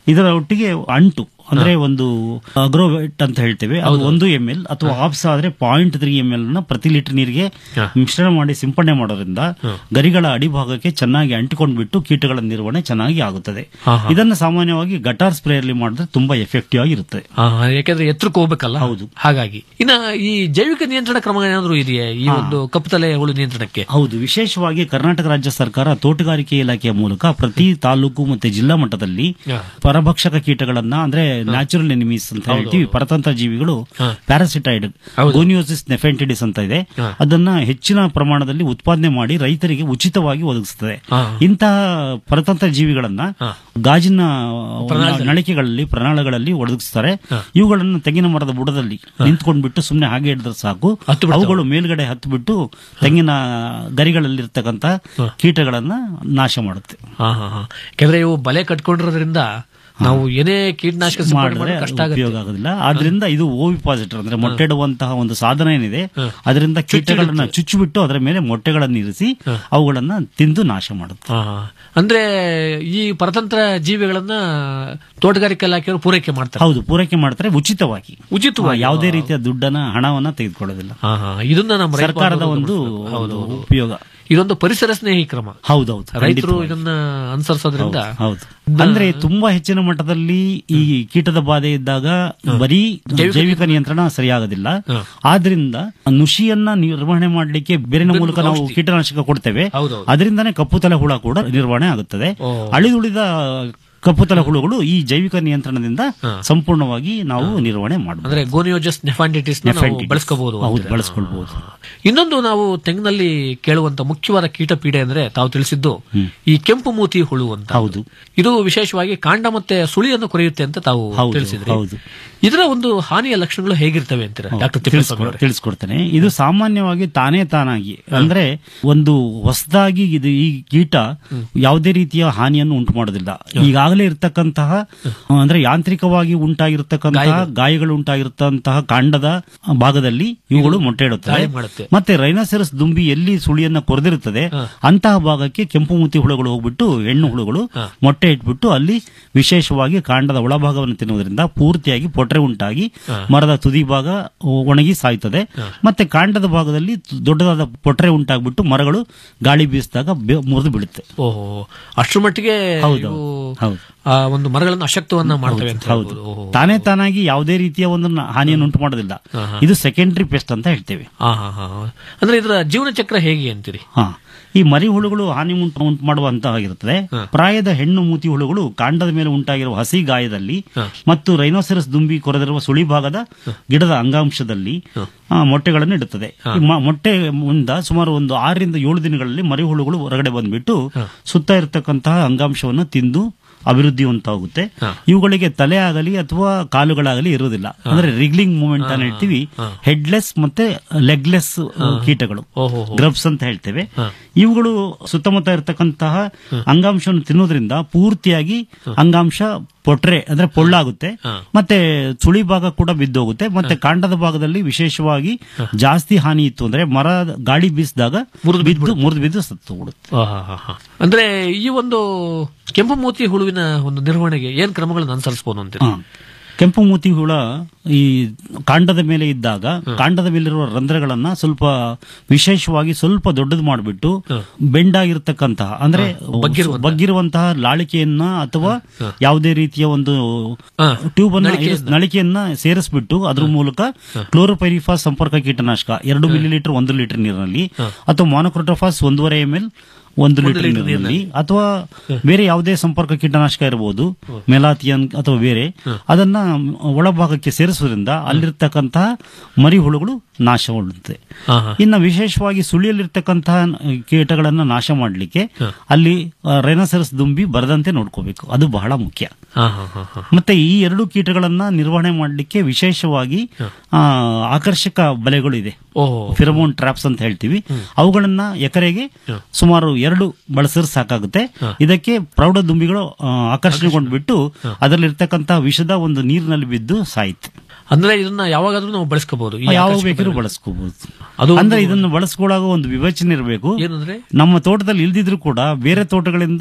ಇದರ ಒಟ್ಟಿಗೆ ಅಂಟು ಅಂದ್ರೆ ಒಂದು ಅಗ್ರೋವೆಟ್ ಅಂತ ಹೇಳ್ತೇವೆ ಅದು ಒಂದು ಎಂ ಎಲ್ ಅಥವಾ ಆಪ್ಸ ಆದ್ರೆ ಪಾಯಿಂಟ್ ತ್ರೀ ಎಂ ಎಲ್ ನ ಪ್ರತಿ ಲೀಟರ್ ನೀರಿಗೆ ಮಿಶ್ರಣ ಮಾಡಿ ಸಿಂಪಡಣೆ ಮಾಡೋದ್ರಿಂದ ಗರಿಗಳ ಅಡಿಭಾಗಕ್ಕೆ ಚೆನ್ನಾಗಿ ಅಂಟಿಕೊಂಡ್ಬಿಟ್ಟು ಕೀಟಗಳ ನಿರ್ವಹಣೆ ಚೆನ್ನಾಗಿ ಆಗುತ್ತದೆ ಹಾ, ಹಾ. ಇದನ್ನು ಸಾಮಾನ್ಯವಾಗಿ ಗಟಾರ್ ಸ್ಪ್ರೇಯಲ್ಲಿ ಮಾಡಿದ್ರೆ ತುಂಬಾ ಎಫೆಕ್ಟಿವ್ ಆಗಿರುತ್ತದೆ ಆ, ಯಾಕಂದ್ರೆ ಎತ್ತರಕ್ಕೆ ಹೋಗ್ಬೇಕಲ್ಲ ಹೌದು ಹಾಗಾಗಿ ಇನ್ನ ಈ ಜೈವಿಕ ನಿಯಂತ್ರಣ ಕ್ರಮ ಏನಾದ್ರು ಇದೆಯೇ ಈ ಹಾ. ಒಂದು ಕಪ್ಪುತಲೆ ಹುಳು ನಿಯಂತ್ರಣಕ್ಕೆ ಹೌದು ವಿಶೇಷವಾಗಿ ಕರ್ನಾಟಕ ರಾಜ್ಯ ಸರ್ಕಾರ ತೋಟಗಾರಿಕೆ ಇಲಾಖೆಯ ಮೂಲಕ ಪ್ರತಿ ತಾಲೂಕು ಮತ್ತೆ ಜಿಲ್ಲಾ ಮಟ್ಟದಲ್ಲಿ ಹಾ. ಪರಭಕ್ಷಕ ಕೀಟಗಳನ್ನ ಅಂದ್ರೆ ನ್ಯಾಚುರಲ್ ಎನಿಮೀಸ್ ಅಂತ ಹೌದು, ಹೇಳ್ತೀವಿ ಪರತಂತ್ರ ಜೀವಿಗಳು ಹಾ. ಪ್ಯಾರಾಸಿಟೈಡ್ ಗೋನಿಯೋಸಿಸ್ ನೆಫೆಂಟಿಡಿಸ್ ಅಂತ ಇದೆ ಹಾ. ಅದನ್ನ ಹೆಚ್ಚಿನ ಪ್ರಮಾಣದಲ್ಲಿ ಉತ್ಪಾದನೆ ಮಾಡಿ ರೈತರಿಗೆ ಉಚಿತವಾಗಿ ಒದಗಿಸುತ್ತದೆ ಹಾ. ಇಂತಹ ಪರತಂತ್ರ ಜೀವಿಗಳನ್ನ ಗಾಜಿನ ಪ್ರಣಾಳದಲ್ಲಿ. ನಳಿಕೆಗಳಲ್ಲಿ ಪ್ರಣಾಳಗಳಲ್ಲಿ ಒದಗಿಸ್ತಾರೆ ಇವುಗಳನ್ನು ತೆಂಗಿನ ಮರದ ಬುಡದಲ್ಲಿ ನಿಂತ್ಕೊಂಡ್ಬಿಟ್ಟು ಸುಮ್ಮನೆ ಹಾಗೆ ಹಿಡಿದ್ರೆ ಸಾಕು ಅವುಗಳು ಮೇಲ್ಗಡೆ ಹತ್ತು ಬಿಟ್ಟು ತೆಂಗಿನ ಗರಿಗಳಲ್ಲಿರ್ತಕ್ಕಂಥ ಕೀಟಗಳನ್ನ ನಾಶ ಮಾಡುತ್ತೆ ಹಾ ಹಾ ಹಾ ಯಾಕಂದ್ರೆ ಇವು ಬಲೆ ಕಟ್ಕೊಂಡಿರೋದ್ರಿಂದ ನಾವು ಏನೇ ಕೀಟನಾಶಕ ಸಿಂಪಡಣೆ ಮಾಡಿದ್ರೆ ಮಾಡೋದು ಕಷ್ಟ ಉಪಯೋಗ ಆಗುತ್ತೆ ಆಗೋದಿಲ್ಲ ಆದ್ರಿಂದ ಇದು ಓವಿಪಾಸಿಟರ್ ಅಂದ್ರೆ ಮೊಟ್ಟೆ ಇಡುವಂತಹ ಒಂದು ಸಾಧನ ಏನಿದೆ ಅದರಿಂದ ಕೀಟಗಳನ್ನ ಚುಚ್ಚಿಬಿಟ್ಟು ಅದರ ಮೇಲೆ ಮೊಟ್ಟೆಗಳನ್ನು ಇರಿಸಿ ಅವುಗಳನ್ನ ತಿಂದು ನಾಶ ಮಾಡುತ್ತೆ ಹಾ, ಹಾ. ಅಂದ್ರೆ ಈ ಪರತಂತ್ರ ಜೀವಿಗಳನ್ನ ತೋಟಗಾರಿಕೆ ಇಲಾಖೆಯವರು ಪೂರೈಕೆ ಮಾಡ್ತಾರೆ ಹೌದು ಪೂರೈಕೆ ಮಾಡ್ತಾರೆ ಉಚಿತವಾಗಿ ಉಚಿತವಾಗಿ ಹಾ, ಯಾವುದೇ ರೀತಿಯ ದುಡ್ಡನ್ನ ಹಣವನ್ನ ತೆಗೆದುಕೊಳ್ಳೋದಿಲ್ಲ ಹಾ, ಹಾ. ಇದನ್ನ ನಮ್ಮ ರೈತ ಸರ್ಕಾರದ ಬಾಂಧವರು ಒಂದು ಗಮನಿಸ್ಬೇಕು. ಹೌದು, ಹೌದು. ಉಪಯೋಗ ಇದೊಂದು ಪರಿಸರ ಸ್ನೇಹಿ ಕ್ರಮ ಹೌದೌದು ರೈತರು ಖಂಡಿತವಾಗಿ. ಇದನ್ನ ಅನುಸರಿಸೋದ್ರಿಂದ ಹೌದು ಅಂದ್ರೆ ತುಂಬಾ ಹೆಚ್ಚಿನ ಮಟ್ಟದಲ್ಲಿ ಈ ಕೀಟದ ಬಾಧೆ ಇದ್ದಾಗ ಬರೀ ಜೈವಿಕ ನಿಯಂತ್ರಣ ಸರಿಯಾಗೋದಿಲ್ಲ ಆದ್ರಿಂದ ನುಷಿಯನ್ನ ನಿರ್ವಹಣೆ ಮಾಡಲಿಕ್ಕೆ ಬೇರಿನ ಮೂಲಕ ನಾವು ಕೀಟನಾಶಕ ಕೊಡ್ತೇವೆ ಹೌದೌದು. ಅದರಿಂದನೇ ಕಪ್ಪು ತಲೆ ಹುಳ ಕೂಡ ನಿರ್ವಹಣೆ ಆಗುತ್ತದೆ ಓ. ಅಳಿದುಳಿದ ಕಪ್ಪು ತಲೆ ಹುಳುಗಳು ಈ ಜೈವಿಕ ನಿಯಂತ್ರಣದಿಂದ ಸಂಪೂರ್ಣವಾಗಿ ನಾವು ನಿರ್ವಹಣೆ ಮಾಡಬಹುದು ಅಂದ್ರೆ ಗೋನಿಯೋಜಸ್ ನೆಫಾಂಡಿಟಿಸ್ Nephrititis. ಬಳಸ್ಕೋಬಹುದು ಹೌದು ಬಳಸ್ಕೊಳ್ಬಹುದು ಇನ್ನೊಂದು ನಾವು ತೆಂಗಿನಲ್ಲಿ ಕೇಳುವಂತ ಮುಖ್ಯವಾದ ಕೀಟ ಪೀಡೆ ಅಂದ್ರೆ ತಾವು ತಿಳಿಸಿದ್ದು ಈ ಕೆಂಪು ಮೂತಿ ಹುಳು ಅಂತ ಹೌದು ಇದು ವಿಶೇಷವಾಗಿ ಕಾಂಡ ಮತ್ತೆ ಸುಳಿಯನ್ನು ಕೊರೆಯುತ್ತೆ ಅಂತ ತಾವು ಹೌದು, ತಿಳಿಸಿದ್ರಿ ಹೌದು. ಇದರ ಒಂದು ಹಾನಿಯ ಲಕ್ಷಣಗಳು ಹೇಗಿರ್ತವೆ ಅಂತೀರಾ ಡಾಕ್ಟರ್ ತಿಪ್ಪೇಸ್ವಾಮಿ ಅವರೇ? ತಿಳಿಸ್ಕೊಡ್ತೇನೆ ಇದು ಸಾಮಾನ್ಯವಾಗಿ ತಾನೇ ತಾನಾಗಿ ಅಂದ್ರೆ ಒಂದು ಹೊಸದಾಗಿ ಇದು ಈ ಕೀಟ ಯಾವುದೇ ರೀತಿಯ ಹಾನಿಯನ್ನು ಉಂಟು ಮಾಡೋದಿಲ್ಲ ಈಗಾಗಲೇ ಇರತಕ್ಕಂತಹ ಅಂದ್ರೆ ಯಾಂತ್ರಿಕವಾಗಿ ಉಂಟಾಗಿರ್ತಕ್ಕಂತಹ ಗಾಯಗಳು ಉಂಟಾಗಿರ್ತಂತಹ ಕಾಂಡದ ಭಾಗದಲ್ಲಿ ಇವುಗಳು ಮೊಟ್ಟೆ ಇಡುತ್ತವೆ ದಾಳಿ ಮಾಡುತ್ತೆ. ಮತ್ತೆ ರೈನೋಸೆರಸ್ ದುಂಬಿ ಎಲ್ಲಿ ಸುಳಿಯನ್ನ ಕೊರೆದಿರುತ್ತದೆ ಅಂತಹ ಭಾಗಕ್ಕೆ ಕೆಂಪು ಮೂತಿ ಹುಳುಗಳು ಹೋಗ್ಬಿಟ್ಟು ಹೆಣ್ಣು ಹುಳುಗಳು ಮೊಟ್ಟೆ ಇಟ್ಬಿಟ್ಟು ಅಲ್ಲಿ ವಿಶೇಷವಾಗಿ ಕಾಂಡದ ಒಳಭಾಗವನ್ನು ತಿನ್ನುವುದರಿಂದ ಪೂರ್ತಿಯಾಗಿ ಪೊಟ್ರೆ ಉಂಟಾಗಿ ಮರದ ತುದಿ ಭಾಗ ಒಣಗಿ ಸಾಯ್ತದೆ ಮತ್ತೆ ಕಾಂಡದ ಭಾಗದಲ್ಲಿ ದೊಡ್ಡದಾದ ಪೊಟ್ರೆ ಉಂಟಾಗ್ಬಿಟ್ಟು ಮರಗಳು ಗಾಳಿ ಬೀಸಿದಾಗ ಮುರಿದು ಬೀಳುತ್ತೆ ಓಹೋ ಅಷ್ಟರ ಮಟ್ಟಿಗೆ ಹೌದು, ಇವು ಹೌದು. ಆ ಒಂದು ಮರಗಳನ್ನು ಅಶಕ್ತವನ್ನ ಮಾಡ್ತವೆ ಅಂತ ಹೌದು ಹೇಳ್ಬೋದು. ಓಹೋ. ತಾನೇ ತಾನಾಗಿ ಯಾವುದೇ ರೀತಿಯ ಒಂದು ನ- ಹಾನಿಯನ್ನು ಉಂಟು ಮಾಡೋದಿಲ್ಲ ಇದು ಸೆಕೆಂಡರಿ ಪೆಸ್ಟ್ ಅಂತ ಹೇಳ್ತೇವೆ ಹಾ ಹಾ ಹಾ ಅಂದ್ರೆ ಇದರ ಜೀವನ ಚಕ್ರ ಹೇಗೆ ಅಂತೀರಿ ಹಾ ಈ ಮರಿ ಹುಳುಗಳು ಹಾನಿ ಉಂಟು ಉಂಟು ಮಾಡುವಂತವಾಗಿರುತ್ತದೆ ಪ್ರಾಯದ ಹೆಣ್ಣು ಮೂತಿ ಹುಳುಗಳು ಕಾಂಡದ ಮೇಲೆ ಉಂಟಾಗಿರುವ ಹಸಿ ಗಾಯದಲ್ಲಿ ಮತ್ತು ರೈನೋಸೆರಸ್ ದುಂಬಿ ಕೊರೆದಿರುವ ಸುಳಿ ಭಾಗದ ಗಿಡದ ಅಂಗಾಂಶದಲ್ಲಿ ಆ, ಮೊಟ್ಟೆಗಳನ್ನು ಇಡುತ್ತದೆ ಈ ಮ- ಮೊಟ್ಟೆ ಮುಂದ ಸುಮಾರು ಒಂದು ಆರರಿಂದ ಏಳು ದಿನಗಳಲ್ಲಿ ಮರಿ ಹುಳುಗಳು ಹೊರಗಡೆ ಬಂದ್ಬಿಟ್ಟು ಸುತ್ತ ಇರತಕ್ಕಂತಹ ಅಂಗಾಂಶವನ್ನು ತಿಂದು ಅಭಿವೃದ್ಧಿ ಉಂಟಾಗುತ್ತೆ ಇವುಗಳಿಗೆ ತಲೆ ಆಗಲಿ ಅಥವಾ ಕಾಲುಗಳಾಗಲಿ ಇರುವುದಿಲ್ಲ ಅಂದ್ರೆ ರಿಗ್ಲಿಂಗ್ ಮೂವ್ಮೆಂಟ್ ಅಂತ ಹೇಳ್ತೀವಿ ಹೆಡ್ಲೆಸ್ ಮತ್ತೆ ಲೆಗ್ಲೆಸ್ ಕೀಟಗಳು ಗ್ರಬ್ಸ್ ಅಂತ ಹೇಳ್ತೇವೆ ಇವುಗಳು ಸುತ್ತಮುತ್ತ ಇರತಕ್ಕಂತಹ ಅಂಗಾಂಶವನ್ನು ತಿನ್ನೋದ್ರಿಂದ ಪೂರ್ತಿಯಾಗಿ ಅಂಗಾಂಶ ಪೊಟ್ರೆ ಅಂದ್ರೆ ಪೊಳ್ಳಾಗುತ್ತೆ ಮತ್ತೆ ಸುಳಿ ಭಾಗ ಕೂಡ ಬಿದ್ದೋಗುತ್ತೆ ಮತ್ತೆ ಕಾಂಡದ ಭಾಗದಲ್ಲಿ ವಿಶೇಷವಾಗಿ ಜಾಸ್ತಿ ಹಾನಿ ಇತ್ತು ಅಂದ್ರೆ ಮರ ಗಾಳಿ ಬೀಸಿದಾಗ ಬಿದ್ದು ಮುರಿದು ಬಿದ್ದು ಸತ್ತು ಬಿಡುತ್ತೆ ಆಹಾಹಾಹಾ. ಅಂದ್ರೆ ಈ ಒಂದು ಕೆಂಪು ಮೂತಿ ಹುಳುವಿನ ಒಂದು ನಿರ್ವಹಣೆಗೆ ಏನ್ ಕ್ರಮಗಳನ್ನು ಅನುಸರಿಸಬಹುದು ಅಂತೀರಿ ಹಾ. ಕೆಂಪು ಮೂತಿ ಹುಳ ಈ ಕಾಂಡದ ಮೇಲೆ ಇದ್ದಾಗ ಕಾಂಡದ ಮೇಲಿರುವ ರಂಧ್ರಗಳನ್ನ ಸ್ವಲ್ಪ ವಿಶೇಷವಾಗಿ ಸ್ವಲ್ಪ ದೊಡ್ಡದು ಮಾಡಿಬಿಟ್ಟು ಬೆಂಡಾಗಿರ್ತಕ್ಕಂತಹ ಅಂದ್ರೆ ಬಗ್ಗಿರುವಂತಹ ಲಾಳಿಕೆಯನ್ನ ಅಥವಾ ಯಾವುದೇ ರೀತಿಯ ಒಂದು ಟ್ಯೂಬ್ ಅನ್ನ ಇರಿಸ್- ನಳಿಕೆಯನ್ನ ಸೇರಿಸ್ಬಿಟ್ಟು ಅದ್ರ ಮೂಲಕ ಕ್ಲೋರೋಪೈರಿಫಾಸ್ ಸಂಪರ್ಕ ಕೀಟನಾಶಕ ಎರಡು ಮಿಲಿ ಲೀಟರ್ ಒಂದು ಲೀಟರ್ ನೀರಿನಲ್ಲಿ ಅಥವಾ ಮಾನೋಕ್ರೋಟೋಫಾಸ್ ಒಂದೂವರೆ ಎಂ ಎಲ್ ಒಂದು ಲೀಟರ್ ನೀರಿನಲ್ಲಿ ಅಥವಾ ಬೇರೆ ಯಾವುದೇ ಸಂಪರ್ಕ ಕೀಟನಾಶಕ ಇರಬಹುದು ಮೆಲಾಥಿಯನ್ ಅಥವಾ ಬೇರೆ ಅದನ್ನ ಒಳಭಾಗಕ್ಕೆ ಸೇರಿಸುವುದರಿಂದ ಅಲ್ಲಿರ್ತಕ್ಕಂತಹ ಮರಿ ಹುಳುಗಳು ನಾಶಗೊಳ್ಳುತ್ತೆ ಇನ್ನು ವಿಶೇಷವಾಗಿ ಸುಳಿಯಲ್ಲಿರ್ತಕ್ಕಂತಹ ಕೀಟಗಳನ್ನ ನಾಶ ಮಾಡಲಿಕ್ಕೆ ಅಲ್ಲಿ ರೈನೋಸೆರಸ್ ದುಂಬಿ ಬರದಂತೆ ನೋಡ್ಕೋಬೇಕು ಅದು ಬಹಳ ಮುಖ್ಯ ಹಾ ಹಾ ಹಾ ಹಾ ಮತ್ತೆ ಈ ಎರಡು ಕೀಟಗಳನ್ನ ನಿರ್ವಹಣೆ ಮಾಡಲಿಕ್ಕೆ ವಿಶೇಷವಾಗಿ ಆ, ಆಕರ್ಷಕ ಬಲೆಗಳು ಇದೆ ಫಿರಮೋನ್ ಟ್ರಾಪ್ಸ್ ಅಂತ ಹೇಳ್ತೀವಿ ಅವುಗಳನ್ನ ಎಕರೆಗೆ ಸುಮಾರು ಎರಡು ಬಳಸಿದ್ರೆ ಸಾಕಾಗುತ್ತೆ ಇದಕ್ಕೆ ಪ್ರೌಢ ದುಂಬಿಗಳು ಆ, ಆಕರ್ಷಣೆಗೊಂಡ್ಬಿಟ್ಟು ಅದರಲ್ಲಿರ್ತಕ್ಕಂತಹ ವಿಷದ ಒಂದು ನೀರಿನಲ್ಲಿ ಬಿದ್ದು ಸಾಯಿತು ಅಂದ್ರೆ ಇದನ್ನ ಯಾವಾಗಾದ್ರೂ ನಾವು ಬಳಸ್ಕೋಬಹುದು ಯಾವಾಗ ಬೇಕಾದ್ರೂ ಬಳಸ್ಕೋಬಹುದು ಅದು ಅಂದ್ರೆ ಇದನ್ನು ಬಳಸ್ಕೊಳ್ಳಾಗ ಒಂದು ವಿವೇಚನೆ ಇರಬೇಕು ಏನಂದ್ರೆ ನಮ್ಮ ತೋಟದಲ್ಲಿ ಇಲ್ದಿದ್ರು ಕೂಡ ಬೇರೆ ತೋಟಗಳಿಂದ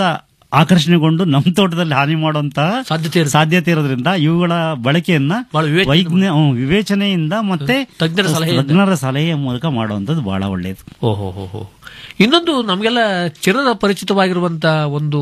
ಆಕರ್ಷಣೆಗೊಂಡು ನಮ್ಮ ತೋಟದಲ್ಲಿ ಹಾನಿ ಮಾಡುವಂತಹ ಸಾಧ್ಯತೆ ಸಾಧ್ಯತೆ ಇರೋದ್ರಿಂದ ಇವುಗಳ ಬಳಕೆಯನ್ನ ವೈಜ್ಞ ಹ್ಮ್, ವಿವೇಚನೆಯಿಂದ ಮತ್ತೆ ತಜ್ಞರ ಸಲಹೆಯಿಂದ. ತಜ್ಞರ ಸಲಹೆಯ ಮೂಲಕ ಮಾಡುವಂತದ್ದು ಬಹಳ ಒಳ್ಳೆಯದು ಓಹೋ ಹೋ ಹೋ ಇನ್ನೊಂದು ನಮಗೆಲ್ಲ ಚಿರದ ಪರಿಚಿತವಾಗಿರುವಂತ ಒಂದು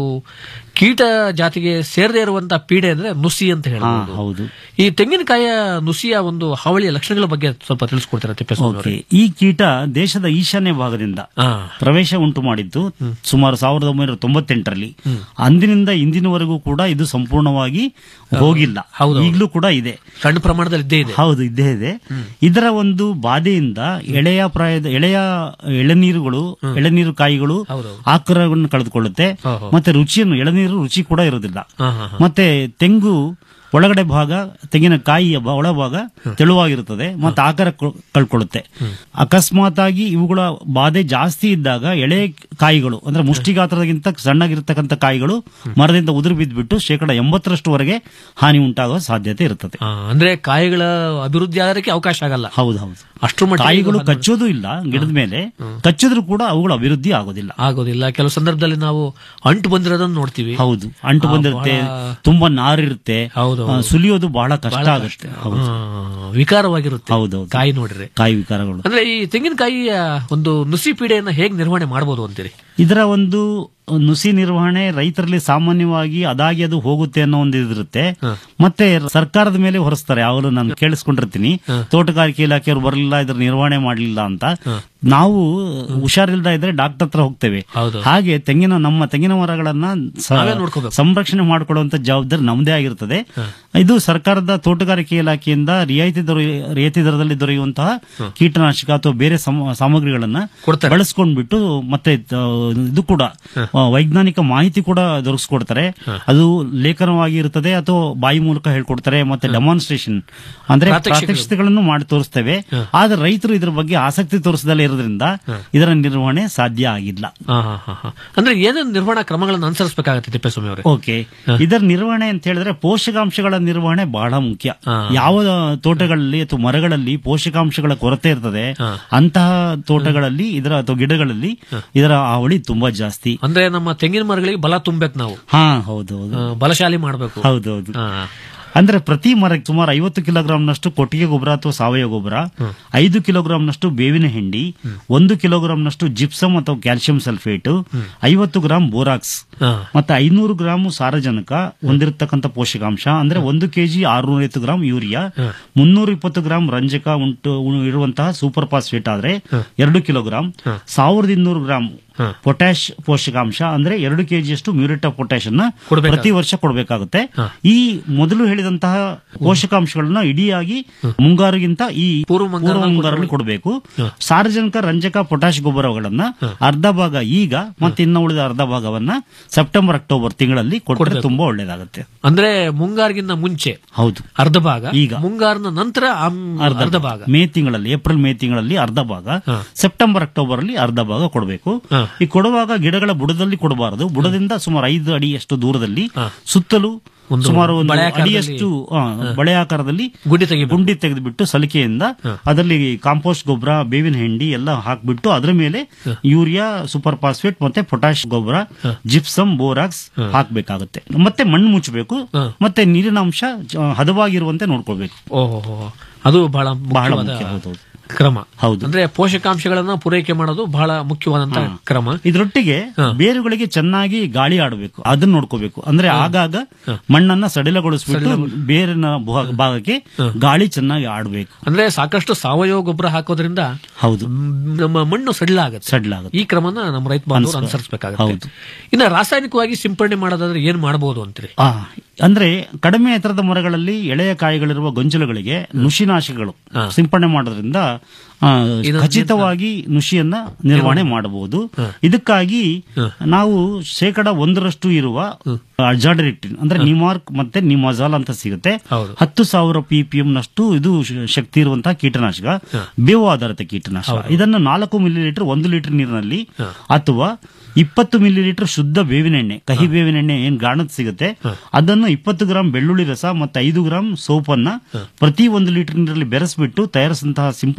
ಕೀಟ ಜಾತಿಗೆ ಸೇರದೇ ಇರುವಂತ ಪೀಡೆ ಅಂದ್ರೆ ನುಸಿ ಅಂತ ಹೇಳ್ಬೋದು ಹೌದು ಈ ತೆಂಗಿನಕಾಯಿಯ ನುಸಿಯ ಒಂದು ಹಾವಳಿಯ ಲಕ್ಷಣಗಳ ಬಗ್ಗೆ ಸ್ವಲ್ಪ ತಿಳಿಸ್ಕೊಡ್ತೀರಾ ತಿಪ್ಪೇಸ್ವಾಮಿ ಓಕೆ ಈ ಕೀಟ ದೇಶದ ಈಶಾನ್ಯ ಭಾಗದಿಂದ ಪ್ರವೇಶ ಉಂಟು ಮಾಡಿದ್ದು ಸುಮಾರು ಸಾವಿರದ ಒಂಬೈನೂರ ತೊಂಬತ್ತೆಂಟರಲ್ಲಿ ಅಂದಿನಿಂದ ಇಂದಿನವರೆಗೂ ಕೂಡ ಇದು ಸಂಪೂರ್ಣವಾಗಿ ಹೋಗಿಲ್ಲ ಈಗಲೂ ಕೂಡ ಇದೆ ಸಣ್ಣ ಪ್ರಮಾಣದಲ್ಲಿ ಇದ್ದೇ ಇದೆ ಹೌದು ಇದ್ದೇ ಇದೆ ಇದರ ಒಂದು ಬಾಧೆಯಿಂದ ಎಳೆಯ ಪ್ರಾಯದ ಎಳೆಯ ಎಳೆನೀರುಗಳು ಎಳೆನೀರು ಕಾಯಿಗಳು ಆಕಾರವನ್ನು ಕಳೆದುಕೊಳ್ಳುತ್ತೆ ಮತ್ತೆ ರುಚಿಯನ್ನು ಎಳೆನೀರು ರುಚಿ ಕೂಡ ಇರೋದಿಲ್ಲ ಮತ್ತೆ ತೆಂಗು ಒಳಗಡೆ ಭಾಗ ತೆಂಗಿನಕಾಯಿಯ ಬ- ಒಳಭಾಗ ತೆಳುವಾಗಿರುತ್ತದೆ ಮತ್ತೆ ಆಕಾರ ಕೊ- ಕಳ್ಕೊಳ್ಳುತ್ತೆ ಅಕಸ್ಮಾತ್ ಆಗಿ ಇವುಗಳ ಬಾಧೆ ಜಾಸ್ತಿ ಇದ್ದಾಗ ಎಳೆ ಕಾಯಿಗಳು ಅಂದ್ರೆ ಮುಷ್ಟಿ ಗಾತ್ರದಗಿಂತ ಸಣ್ಣಗಿರ್ತಕ್ಕಂಥ ಕಾಯಿಗಳು ಮರದಿಂದ ಉದುರು ಬಿದ್ದುಬಿಟ್ಟು ಶೇಕಡ ಎಂಬತ್ತರಷ್ಟುವರೆಗೆ ಹಾನಿ ಉಂಟಾಗುವ ಸಾಧ್ಯತೆ ಇರುತ್ತದೆ ಆ, ಅಂದ್ರೆ ಕಾಯಿಗಳ ಅಭಿವೃದ್ಧಿ ಆಗೋದಕ್ಕೆ ಅವಕಾಶ ಆಗಲ್ಲ ಹೌದು ಹೌದು ಅಷ್ಟರ ಮಟ್ಟಿಗೆ ಕಾಯಿಗಳು ಇದು ಹಾನಿ ಕಚ್ಚೋದು ಇಲ್ಲ ಗಿಡದ ಮೇಲೆ ಕಚ್ಚಿದ್ರು ಕೂಡ ಅವುಗಳ ಅಭಿವೃದ್ಧಿ ಆಗೋದಿಲ್ಲ ಆಗೋದಿಲ್ಲ ಕೆಲವು ಸಂದರ್ಭದಲ್ಲಿ ನಾವು ಅಂಟು ಬಂದಿರೋದನ್ನ ನೋಡ್ತೀವಿ ಹೌದು ಅಂಟು ಆ, ಬಂದಿರುತ್ತೆ ಬಹಳ- ತುಂಬಾ ನಾರಿರುತ್ತೆ ಹೌದು, ಆ, ಹೌದು. ಸುಲಿಯೋದು ಬಹಳ ಕಷ್ಟ ಬಹಳ ಆಗುತ್ತೆ ಕಷ್ಟ. ಹೌದು. ಆ, ವಿಕಾರವಾಗಿರುತ್ತೆ ಹೌದೌದು ಕಾಯಿ ನೋಡ್ರೆ ಕಾಯಿ ವಿಕಾರಗಳು ಅಂದ್ರೆ ಈ ತೆಂಗಿನಕಾಯಿಯ ಒಂದು ನುಸಿ ಪೀಡೆಯನ್ನ ಹೇಗೆ ನಿರ್ವಹಣೆ ಮಾಡಬಹುದು ಅಂತೀರಿ ಇದರ ಒಂದು ನುಸಿ ನಿರ್ವಹಣೆ ರೈತರಲ್ಲಿ ಸಾಮಾನ್ಯವಾಗಿ ಅದಾಗಿ ಅದು ಹೋಗುತ್ತೆ ಅನ್ನೋ ಒಂದು ಇದಿರುತ್ತೆ ಮತ್ತೆ ಸರ್ಕಾರದ ಮೇಲೆ ಹೊರಿಸ್ತಾರೆ ಯಾವಾಗಲೂ ನಾನು ಕೇಳಿಸ್ಕೊಂಡಿರ್ತೀನಿ ತೋಟಗಾರಿಕೆ ಇಲಾಖೆಯವರು ಬರಲಿಲ್ಲ ಇದ್ರ ನಿರ್ವಹಣೆ ಮಾಡಲಿಲ್ಲ ಅಂತ ನಾವು ಹುಷಾರಿಲ್ದ ಇದ್ರೆ ಡಾಕ್ಟರ್ ಹತ್ರ ಹೋಗ್ತೇವೆ ಹಾಗೆ ತೆಂಗಿನ ನಮ್ಮ ತೆಂಗಿನ ಮರಗಳನ್ನ ಸ- ನಾವೇ ನೋಡ್ಕೋಬೇಕು. ಸಂರಕ್ಷಣೆ ಮಾಡಿಕೊಳ್ಳುವಂತ ಜವಾಬ್ದಾರಿ ನಮ್ಮದೇ ಆಗಿರುತ್ತದೆ ಇದು ಸರ್ಕಾರದ ತೋಟಗಾರಿಕೆ ಇಲಾಖೆಯಿಂದ ರಿಯಾಯಿತಿ ದೊರೆ ರಿಯಾಯಿತಿ ದರದಲ್ಲಿ ದೊರೆಯುವಂತಹ ಕೀಟನಾಶಕ ಅಥವಾ ಬೇರೆ ಸಮ- ಸಾಮಗ್ರಿಗಳನ್ನ ಬಳಸ್ಕೊಂಡ್ಬಿಟ್ಟು ಮತ್ತೆ ತ- ಇದು ಕೂಡ ಆ, ವೈಜ್ಞಾನಿಕ ಮಾಹಿತಿ ಕೂಡ ದೊರಕಿಸ್ಕೊಡ್ತಾರೆ ಅದು ಲೇಖನವಾಗಿ ಇರುತ್ತದೆ ಅಥವಾ ಬಾಯಿ ಮೂಲಕ ಹೇಳ್ಕೊಡ್ತಾರೆ ಮತ್ತೆ ಡೆಮಾನ್ಸ್ಟ್ರೇಷನ್ ಅಂದ್ರೆ ಪ್ರಾತ್ಯಕ್ಷಿಕೆಗಳು. ಪ್ರಾತ್ಯಕ್ಷಿತೆಗಳನ್ನು ಮಾಡಿ ತೋರಿಸ್ತೇವೆ ಆದ್ರೆ ರೈತರು ಇದ್ರ ಬಗ್ಗೆ ಆಸಕ್ತಿ ತೋರಿಸದಲ್ಲೇ ಇರೋದ್ರಿಂದ ಇದರ ನಿರ್ವಹಣೆ ಸಾಧ್ಯ ಆಗಿಲ್ಲ ಹಾ, ಹಾ, ಹಾ, ಹಾ. ಅಂದ್ರೆ ಏನೇನು ನಿರ್ವಹಣಾ ಕ್ರಮಗಳನ್ನು ಅನುಸರಿಸಬೇಕಾಗತ್ತೆ ತಿಪ್ಪೇಸ್ವಾಮಿ ಅವರೇ ಓಕೆ ಇದರ ನಿರ್ವಹಣೆ ಅಂತ ಹೇಳಿದ್ರೆ ಪೋಷಕಾಂಶಗಳ ನಿರ್ವಹಣೆ ಬಹಳ ಮುಖ್ಯ ಯಾವ ತೋಟಗಳಲ್ಲಿ ಅಥವಾ ಮರಗಳಲ್ಲಿ ಪೋಷಕಾಂಶಗಳ ಕೊರತೆ ಇರ್ತದೆ ಅಂತಹ ತೋಟಗಳಲ್ಲಿ ಇದರ ಅಥವಾ ಗಿಡಗಳಲ್ಲಿ ಇದರ ಹಾವಳಿ ತುಂಬಾ ಜಾಸ್ತಿ ಅಂದ್ರೆ ನಮ್ಮ ತೆಂಗಿನ ಮರಗಳಿಗೆ ಬಲ ತುಂಬಬೇಕು ನಾವು ಹಾ ಹೌದು ಹೌದು ಆ, ಬಲಶಾಲಿ ಮಾಡಬೇಕು ಹೌದೌದು ಅಂದ್ರೆ ಪ್ರತಿ ಮರಕ್ಕೆ ಸುಮಾರು ಐವತ್ತು ಕಿಲೋಗ್ರಾಂನಷ್ಟು ಕೊಟ್ಟಿಗೆ ಗೊಬ್ಬರ ಅಥವಾ ಸಾವಯವ ಗೊಬ್ಬರ ಐದು ಕಿಲೋಗ್ರಾಂನಷ್ಟು ಬೇವಿನ ಹಿಂಡಿ ಒಂದು ಕಿಲೋಗ್ರಾಂನಷ್ಟು ಜಿಪ್ಸಮ್ ಅಥವಾ ಕ್ಯಾಲ್ಸಿಯಂ ಸಲ್ಫೇಟ್ ಐವತ್ತು ಗ್ರಾಂ ಬೋರಾಕ್ಸ್ ಮತ್ತೆ ಐನೂರು ಗ್ರಾಂ ಸಾರಜನಕ ಹೊಂದಿರತಕ್ಕಂಥ ಪೋಷಕಾಂಶ ಅಂದ್ರೆ ಒಂದು ಕೆಜಿ ಆರ್ನೂರ ಐವತ್ತು ಗ್ರಾಂ ಯೂರಿಯಾ ಮುನ್ನೂರ ಇಪ್ಪತ್ತು ಗ್ರಾಂ ರಂಜಕ ಉಂಟು ಉ- ಇರುವಂತಹ ಸೂಪರ್ ಫಾಸ್ಫೇಟ್ ಆದ್ರೆ ಎರಡು ಕಿಲೋಗ್ರಾಂ ಸಾವಿರದ ಇನ್ನೂರು ಗ್ರಾಂ ಪೊಟ್ಯಾಶ್ ಪೋಷಕಾಂಶ ಅಂದ್ರೆ ಎರಡು ಕೆಜಿಯಷ್ಟು ಮ್ಯೂರೇಟ್ ಆಫ್ ಪೊಟ್ಯಾಶ್ ಅನ್ನ ಪ್ರತಿ ವರ್ಷ ಕೊಡಬೇಕಾಗುತ್ತೆ ಈ ಮೊದಲು ಹೇಳಿದಂತಹ ಪೋಷಕಾಂಶಗಳನ್ನ ಇಡಿಯಾಗಿ ಮುಂಗಾರಿಗಿಂತ ಈ ಪೂರ್ವ ಮುಂಗಾರಲ್ಲಿ ಕೊಡಬೇಕು ಸಾರ್ವಜನಿಕ ರಂಜಕ ಪೊಟ್ಯಾಶ್ ಗೊಬ್ಬರಗಳನ್ನ ಅರ್ಧ ಭಾಗ ಈಗ ಮತ್ತೆ ಇನ್ನು ಉಳಿದ ಅರ್ಧ ಭಾಗವನ್ನ ಸೆಪ್ಟೆಂಬರ್ ಅಕ್ಟೋಬರ್ ತಿಂಗಳಲ್ಲಿ ಕೊಟ್ಟರೆ ಕೊಡ್ಬೇಕು. ತುಂಬಾ ಒಳ್ಳೇದಾಗುತ್ತೆ ಅಂದ್ರೆ ಮುಂಗಾರಿಗಿಂತ ಮುಂಚೆ ಹೌದು ಅರ್ಧ ಭಾಗ ಈಗ. ಮುಂಗಾರಿನ ನಂತರ ಆಮ್- ಅರ್ಧ ಭಾಗ ಮೇ ತಿಂಗಳಲ್ಲಿ ಏಪ್ರಿಲ್ ಮೇ ತಿಂಗಳಲ್ಲಿ ಅರ್ಧ ಭಾಗ ಸೆಪ್ಟೆಂಬರ್ ಅಕ್ಟೋಬರ್ ಅಲ್ಲಿ ಅರ್ಧ ಭಾಗ ಕೊಡಬೇಕು ಈ ಕೊಡುವಾಗ ಗಿಡಗಳ ಬುಡದಲ್ಲಿ ಕೊಡಬಾರದು ಬುಡದಿಂದ ಸುಮಾರು ಐದು ಅಡಿಯಷ್ಟು ದೂರದಲ್ಲಿ ಸುತ್ತಲೂ ಒಂದು ಸುಮಾರು ಒಂದು ಬಳೆ ಆಕಾರದಲ್ಲಿ- ಅಡಿಯಷ್ಟು ಆ, ಬಳೆ ಆಕಾರದಲ್ಲಿ ಗುಂಡಿ ತೆಗಿ ಗುಂಡಿ ತೆಗೆದುಬಿಟ್ಟು ಸಲಿಕೆಯಿಂದ ಅದರಲ್ಲಿ ಕಾಂಪೋಸ್ಟ್ ಗೊಬ್ಬರ ಬೇವಿನ ಹಿಂಡಿ ಎಲ್ಲ ಹಾಕ್ಬಿಟ್ಟು ಅದರ ಮೇಲೆ ಯೂರಿಯಾ ಸೂಪರ್ ಫಾಸ್ಫೇಟ್ ಮತ್ತೆ ಪೊಟ್ಯಾಶ್ ಗೊಬ್ಬರ ಜಿಪ್ಸಮ್ ಬೋರಾಕ್ಸ್ ಹಾಕ್ಬೇಕಾಗುತ್ತೆ ಮತ್ತೆ ಮಣ್ಣು ಮುಚ್ಚಬೇಕು ಮತ್ತೆ ನೀರಿನ ಅಂಶ ಜ- ಹದವಾಗಿರುವಂತೆ ನೋಡ್ಕೊಳ್ಬೇಕು ಓಹೋ ಅದು ಬಹಳ ಬಹಳ ಮುಖ್ಯವಾದ ಮುಖ್ಯ ಹೌದೌದು ಕ್ರಮ ಹೌದು ಅಂದ್ರೆ ಪೋಷಕಾಂಶಗಳನ್ನ ಪೂರೈಕೆ ಮಾಡೋದು ಬಹಳ ಮುಖ್ಯವಾದಂತ ಕ್ರಮ ಇದರೊಟ್ಟಿಗೆ ಬೇರುಗಳಿಗೆ ಚೆನ್ನಾಗಿ ಗಾಳಿ ಆಡಬೇಕು ಅದನ್ನ ನೋಡ್ಕೋಬೇಕು ಅಂದ್ರೆ ಆಗಾಗ ಮಣ್ಣನ್ನ ಸಡಿಲಗೊಳಿಸ್ಬಿಟ್ಟು ಬೇರಿನ ಭಾ- ಭಾಗಕ್ಕೆ ಗಾಳಿ ಚೆನ್ನಾಗಿ ಆಡಬೇಕು ಅಂದ್ರೆ ಸಾಕಷ್ಟು ಸಾವಯವ ಗೊಬ್ಬರ ಹಾಕೋದ್ರಿಂದ ಹೌದು ನಮ್ಮ ಮಣ್ಣು ಸಡಿಲ ಆಗುತ್ತೆ ಸಡಿಲ ಆಗುತ್ತೆ ಈ ಕ್ರಮನ ನಮ್ಮ ರೈತ ಬಾಂಧವರು ಅನ್ಸ್ಬೇಕು. ಅನುಸರಿಸಬೇಕಾಗುತ್ತೆ ಹೌದು. ಇನ್ನ ರಾಸಾಯನಿಕವಾಗಿ ಸಿಂಪಡಣೆ ಮಾಡೋದಾದ್ರೆ ಏನ್ ಮಾಡಬಹುದು ಅಂತೀರಿ ಆ, ಅಂದ್ರೆ ಕಡಿಮೆ ಎತ್ತರದ ಮರಗಳಲ್ಲಿ ಎಳೆಯ ಕಾಯಿಗಳಿರುವ ಗೊಂಚಲುಗಳಿಗೆ ನುಷಿನಾಶಕಗಳು ಸಿಂಪಡಣೆ ಮಾಡೋದ್ರಿಂದ ಆ, ಖಚಿತವಾಗಿ ನುಷಿಯನ್ನ ನಿರ್ವಹಣೆ ಮಾಡಬಹುದು ಇದಕ್ಕಾಗಿ ನಾವು ಶೇಕಡ ಒಂದರಷ್ಟು ಇರುವ ಅಜಾಡರಿಕ್ಟಿನ್ ಅಂದ್ರೆ ನಿಮಾರ್ಕ್ ಮತ್ತೆ ನಿಮಾಜಾಲ್ ಅಂತ ಸಿಗುತ್ತೆ ಹತ್ತು ಸಾವಿರ ಪಿಪಿಎಂ ನಷ್ಟು ಇದು ಶ- ಶಕ್ತಿ ಇರುವಂತಹ ಕೀಟನಾಶಕ ಬೇವು ಆಧಾರಿತ ಕೀಟನಾಶಕ ಇದನ್ನು ನಾಲ್ಕು ಮಿಲಿ ಲೀಟರ್ ಒಂದು ಲೀಟರ್ ನೀರಿನಲ್ಲಿ ಅಥವಾ ಇಪ್ಪತ್ತು ಮಿಲಿ ಲೀಟರ್ ಶುದ್ಧ ಬೇವಿನ ಎಣ್ಣೆ ಕಹಿ ಬೇವಿನ ಎಣ್ಣೆ ಏನ್ ಗಾಣದ ಸಿಗುತ್ತೆ ಅದನ್ನು ಇಪ್ಪತ್ತು ಗ್ರಾಂ ಬೆಳ್ಳುಳ್ಳಿ ರಸ ಮತ್ತು ಐದು ಗ್ರಾಂ ಸೋಪ್ ಅನ್ನ ಪ್ರತಿ ಒಂದು ಲೀಟರ್ ನೀರಲ್ಲಿ ಬೆರೆಸ್ಬಿಟ್ಟು ತಯಾರಿಸಿದಂತಹ ಸಿಂಪರಣಾ ಮಿಶ್ರಣವನ್ನ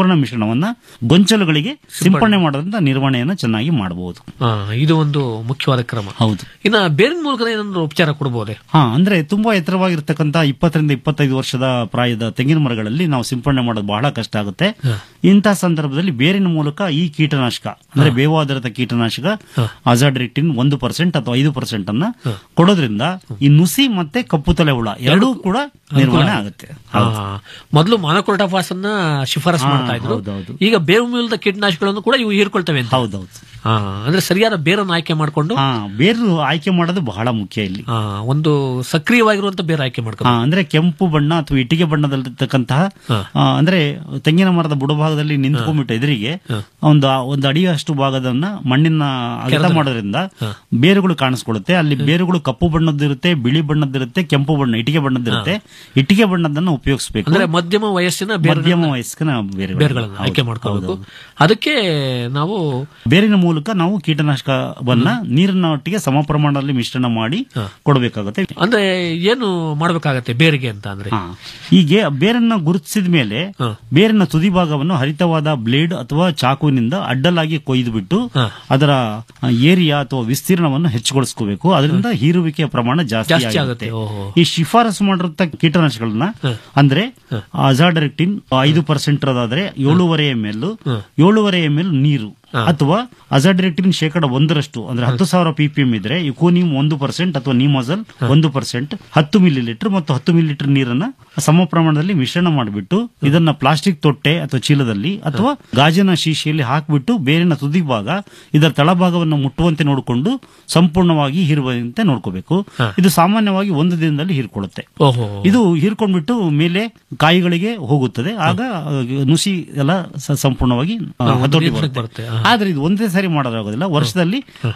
ಮಿಶ್ರಣವನ್ನ ಗೊಂಚಲುಗಳಿಗೆ ಸಿಂಪಡಣೆ ಮಾಡೋದ್ರಿಂದ ನಿರ್ವಹಣೆಯನ್ನು ಚೆನ್ನಾಗಿ ಮಾಡಬಹುದು ಆ, ಇದು ಒಂದು ಮುಖ್ಯವಾದ ಕ್ರಮ ಹೌದು ಇನ್ನ ಬೇರಿನ ಮೂಲಕ ಏನಾದ್ರು ಉಪಚಾರ ಕೊಡಬಹುದೇ ಹಾ ಅಂದ್ರೆ ತುಂಬಾ ಎತ್ತರವಾಗಿರ್ತಕ್ಕಂಥ ಇಪ್ಪತ್ತರಿಂದ ಇಪ್ಪತ್ತೈದು ವರ್ಷದ ಪ್ರಾಯದ ತೆಂಗಿನ ಮರಗಳಲ್ಲಿ ನಾವು ಸಿಂಪಡಣೆ ಮಾಡೋದು ಬಹಳ ಕಷ್ಟ ಆಗುತ್ತೆ ಇಂತಹ ಸಂದರ್ಭದಲ್ಲಿ ಬೇರಿನ ಮೂಲಕ ಈ ಕೀಟನಾಶಕ ಅಂದ್ರೆ ಬೇವಾಧಾರಿತ ಕೀಟನಾಶಕ ಅಜಾಡ್ರಿಕ್ಟಿನ್ ಒಂದು ಪರ್ಸೆಂಟ್ ಅಥವಾ ಐದು ಪರ್ಸೆಂಟ್ ಅನ್ನ ಕೊಡೋದ್ರಿಂದ ಈ ನುಸಿ ಮತ್ತೆ ಕಪ್ಪು ತಲೆ ಹುಳ ಎರಡೂ ಕೂಡ ನಿರ್ವಹಣೆ ಆಗುತ್ತೆ ಹೌದು. ಮೊದಲು ಮಾನಕೋಟಾಫಾಸ್ ಅನ್ನ ಶಿಫಾರಸ್ ಹಾ, ಮಾಡ್ತಾ ಇದ್ರು ಹೌದೌದು. ಈಗ ಬೇವು ಮೂಲದ ಕೀಟನಾಶಕಗಳನ್ನು ಕೂಡ ಇವು ಹೀರ್ಕೊಳ್ತವೆ ಅಂತ ಹೌದೌದು ಆ, ಅಂದ್ರೆ ಸರಿಯಾದ ಬೇರನ್ನು ಆಯ್ಕೆ ಮಾಡಿಕೊಂಡು ಹಾ ಬೇರು ಆಯ್ಕೆ ಮಾಡೋದು ಬಹಳ ಮುಖ್ಯ ಇಲ್ಲಿ ಒಂದು ಸಕ್ರಿಯವಾಗಿರುವಂತ ಬೇರೆ ಆಯ್ಕೆ ಮಾಡ್ಕೊಂಡು ಹಾ, ಅಂದ್ರೆ ಕೆಂಪು ಬಣ್ಣ ಅಥವಾ ಇಟ್ಟಿಗೆ ಬಣ್ಣದಲ್ಲಿರ್ತಕ್ಕಂತಹ ಆ, ಅಂದ್ರೆ ತೆಂಗಿನ ಮರದ ಬುಡಭಾಗದಲ್ಲಿ ನಿಂತ್ಕೊಂಡ್ಬಿಟ್ಟು ಎದುರಿಗೆ ಒಂದು ಒಂದು ಅಡಿಯಷ್ಟು ಭಾಗದನ್ನ ಮಣ್ಣಿನ ಅಗಲ ಕೆರೆದಲ್ಲಿ. ಮಾಡೋದ್ರಿಂದ ಬೇರುಗಳು ಕಾಣಿಸ್ಕೊಳ್ಳುತ್ತೆ ಅಲ್ಲಿ ಬೇರುಗಳು ಕಪ್ಪು ಬಣ್ಣದ್ದಿರುತ್ತೆ ಬಿಳಿ ಬಣ್ಣದ್ದಿರುತ್ತೆ ಕೆಂಪು ಬಣ್ಣ ಇಟ್ಟಿಗೆ ಬಣ್ಣದ್ದಿರುತ್ತೆ ಇಟ್ಟಿಗೆ ಬಣ್ಣದನ್ನ ಉಪಯೋಗಿಸಬೇಕು ಅಂದ್ರೆ ಮಧ್ಯಮ ವಯಸ್ಸಿನ ಬೇರುಗಳನ್ನ- ಮಧ್ಯಮ ವಯಸ್ಕನ ಬೇರುಗಳು. ಬೇರುಗಳನ್ನ ಆಯ್ಕೆ ಹೌದು, ಮಾಡ್ಕೋಬೇಕು ಹೌದು. ಅದಕ್ಕೆ ನಾವು ಬೇರಿನ ಮೂಲಕ ನಾವು ಕೀಟನಾಶಕವನ್ನ ನೀರಿನ ಒಟ್ಟಿಗೆ ಸಮ ಪ್ರಮಾಣದಲ್ಲಿ ಮಿಶ್ರಣ ಮಾಡಿ ಕೊಡಬೇಕಾಗುತ್ತೆ ಅಂದ್ರೆ ಏನು ಮಾಡ್ಬೇಕಾಗತ್ತೆ ಬೇರಿಗೆ ಅಂತ ಅಂದ್ರೆ ಹೀಗೆ ಬೇರನ್ನ ಗುರುತಿಸಿದ ಮೇಲೆ ಬೇರಿನ ತುದಿ ಭಾಗವನ್ನು ಹರಿತವಾದ ಬ್ಲೇಡ್ ಅಥವಾ ಚಾಕುವಿನಿಂದ ಅಡ್ಡಲಾಗಿ ಕೊಯ್ದು ಬಿಟ್ಟು ಅದರ ಏರಿಯಾ ಅಥವಾ ವಿಸ್ತೀರ್ಣವನ್ನು ಹೆಚ್ಚುಗೊಳಿಸ್ಕೋಬೇಕು ಅದರಿಂದ ಹೀರುವಿಕೆಯ ಪ್ರಮಾಣ ಜಾಸ್ತಿ ಜಾಸ್ತಿ ಆಗುತ್ತೆ ಆಗುತ್ತೆ, ಓಹೋ. ಈ ಶಿಫಾರಸು ಮಾಡಿರುತ್ತ ಕೀಟನಾಶಕಗಳನ್ನ ಅಂದ್ರೆ ಅಜಾಡರೆಕ್ಟಿನ್ ಐದು ಪರ್ಸೆಂಟ್ ಅದಾದ್ರೆ ಏಳೂವರೆ ಎಂ ಎಲ್ ಏಳೂವರೆ ಎಂ ಎಲ್ ನೀರು ಅಥವಾ ಅಜಾಡ್ರೆಕ್ಟಿನ್ ಶೇಕಡ ಒಂದರಷ್ಟು ಅಂದ್ರೆ ಹತ್ತು ಸಾವಿರ ಪಿಪಿಎಂ ಇದ್ರೆ ಯುಕೋನಿಮ್ ಒಂದು ಪರ್ಸೆಂಟ್ ಅಥವಾ ನಿಮೋಸಲ್ ಒಂದು ಪರ್ಸೆಂಟ್ ಹತ್ತು ಮಿಲಿ ಲೀಟರ್ ಮತ್ತು ಹತ್ತು ಮಿಲಿ ಲೀಟರ್ ನೀರನ್ನ ಸಮ ಪ್ರಮಾಣದಲ್ಲಿ ಮಿಶ್ರಣ ಮಾಡಿಬಿಟ್ಟು ಇದನ್ನ ಪ್ಲಾಸ್ಟಿಕ್ ತೊಟ್ಟೆ ಅಥವಾ ಚೀಲದಲ್ಲಿ ಅಥವಾ ಗಾಜಿನ ಶೀಶೆಯಲ್ಲಿ ಹಾಕಿಬಿಟ್ಟು ಬೇರಿನ ತುದಿ ಭಾಗ ಇದರ ತಳಭಾಗವನ್ನು ಮುಟ್ಟುವಂತೆ ನೋಡಿಕೊಂಡು ಸಂಪೂರ್ಣವಾಗಿ ಹೀರುವಂತೆ ನೋಡ್ಕೋಬೇಕು ಇದು ಸಾಮಾನ್ಯವಾಗಿ ಒಂದು ದಿನದಲ್ಲಿ ಹೀರ್ಕೊಳ್ಳುತ್ತೆ ಓಹೋ ಇದು ಹೀರ್ಕೊಂಡ್ಬಿಟ್ಟು ಮೇಲೆ ಕಾಯಿಗಳಿಗೆ ಹೋಗುತ್ತದೆ ಆಗ ಆ, ನುಸಿ ಎಲ್ಲ ಸ- ಸಂಪೂರ್ಣವಾಗಿ ಆ, ಹಾ, ಒಂದು ಹತೋಟಿ ನಿಯಂತ್ರಣಕ್ಕೆ ಬರುತ್ತೆ ಬರುತ್ತೆ. ಆದ್ರೆ ಇದು ಒಂದೇ ಸಾರಿ ಮಾಡೋದಾಗೋದಿಲ್ಲ ವರ್ಷದಲ್ಲಿ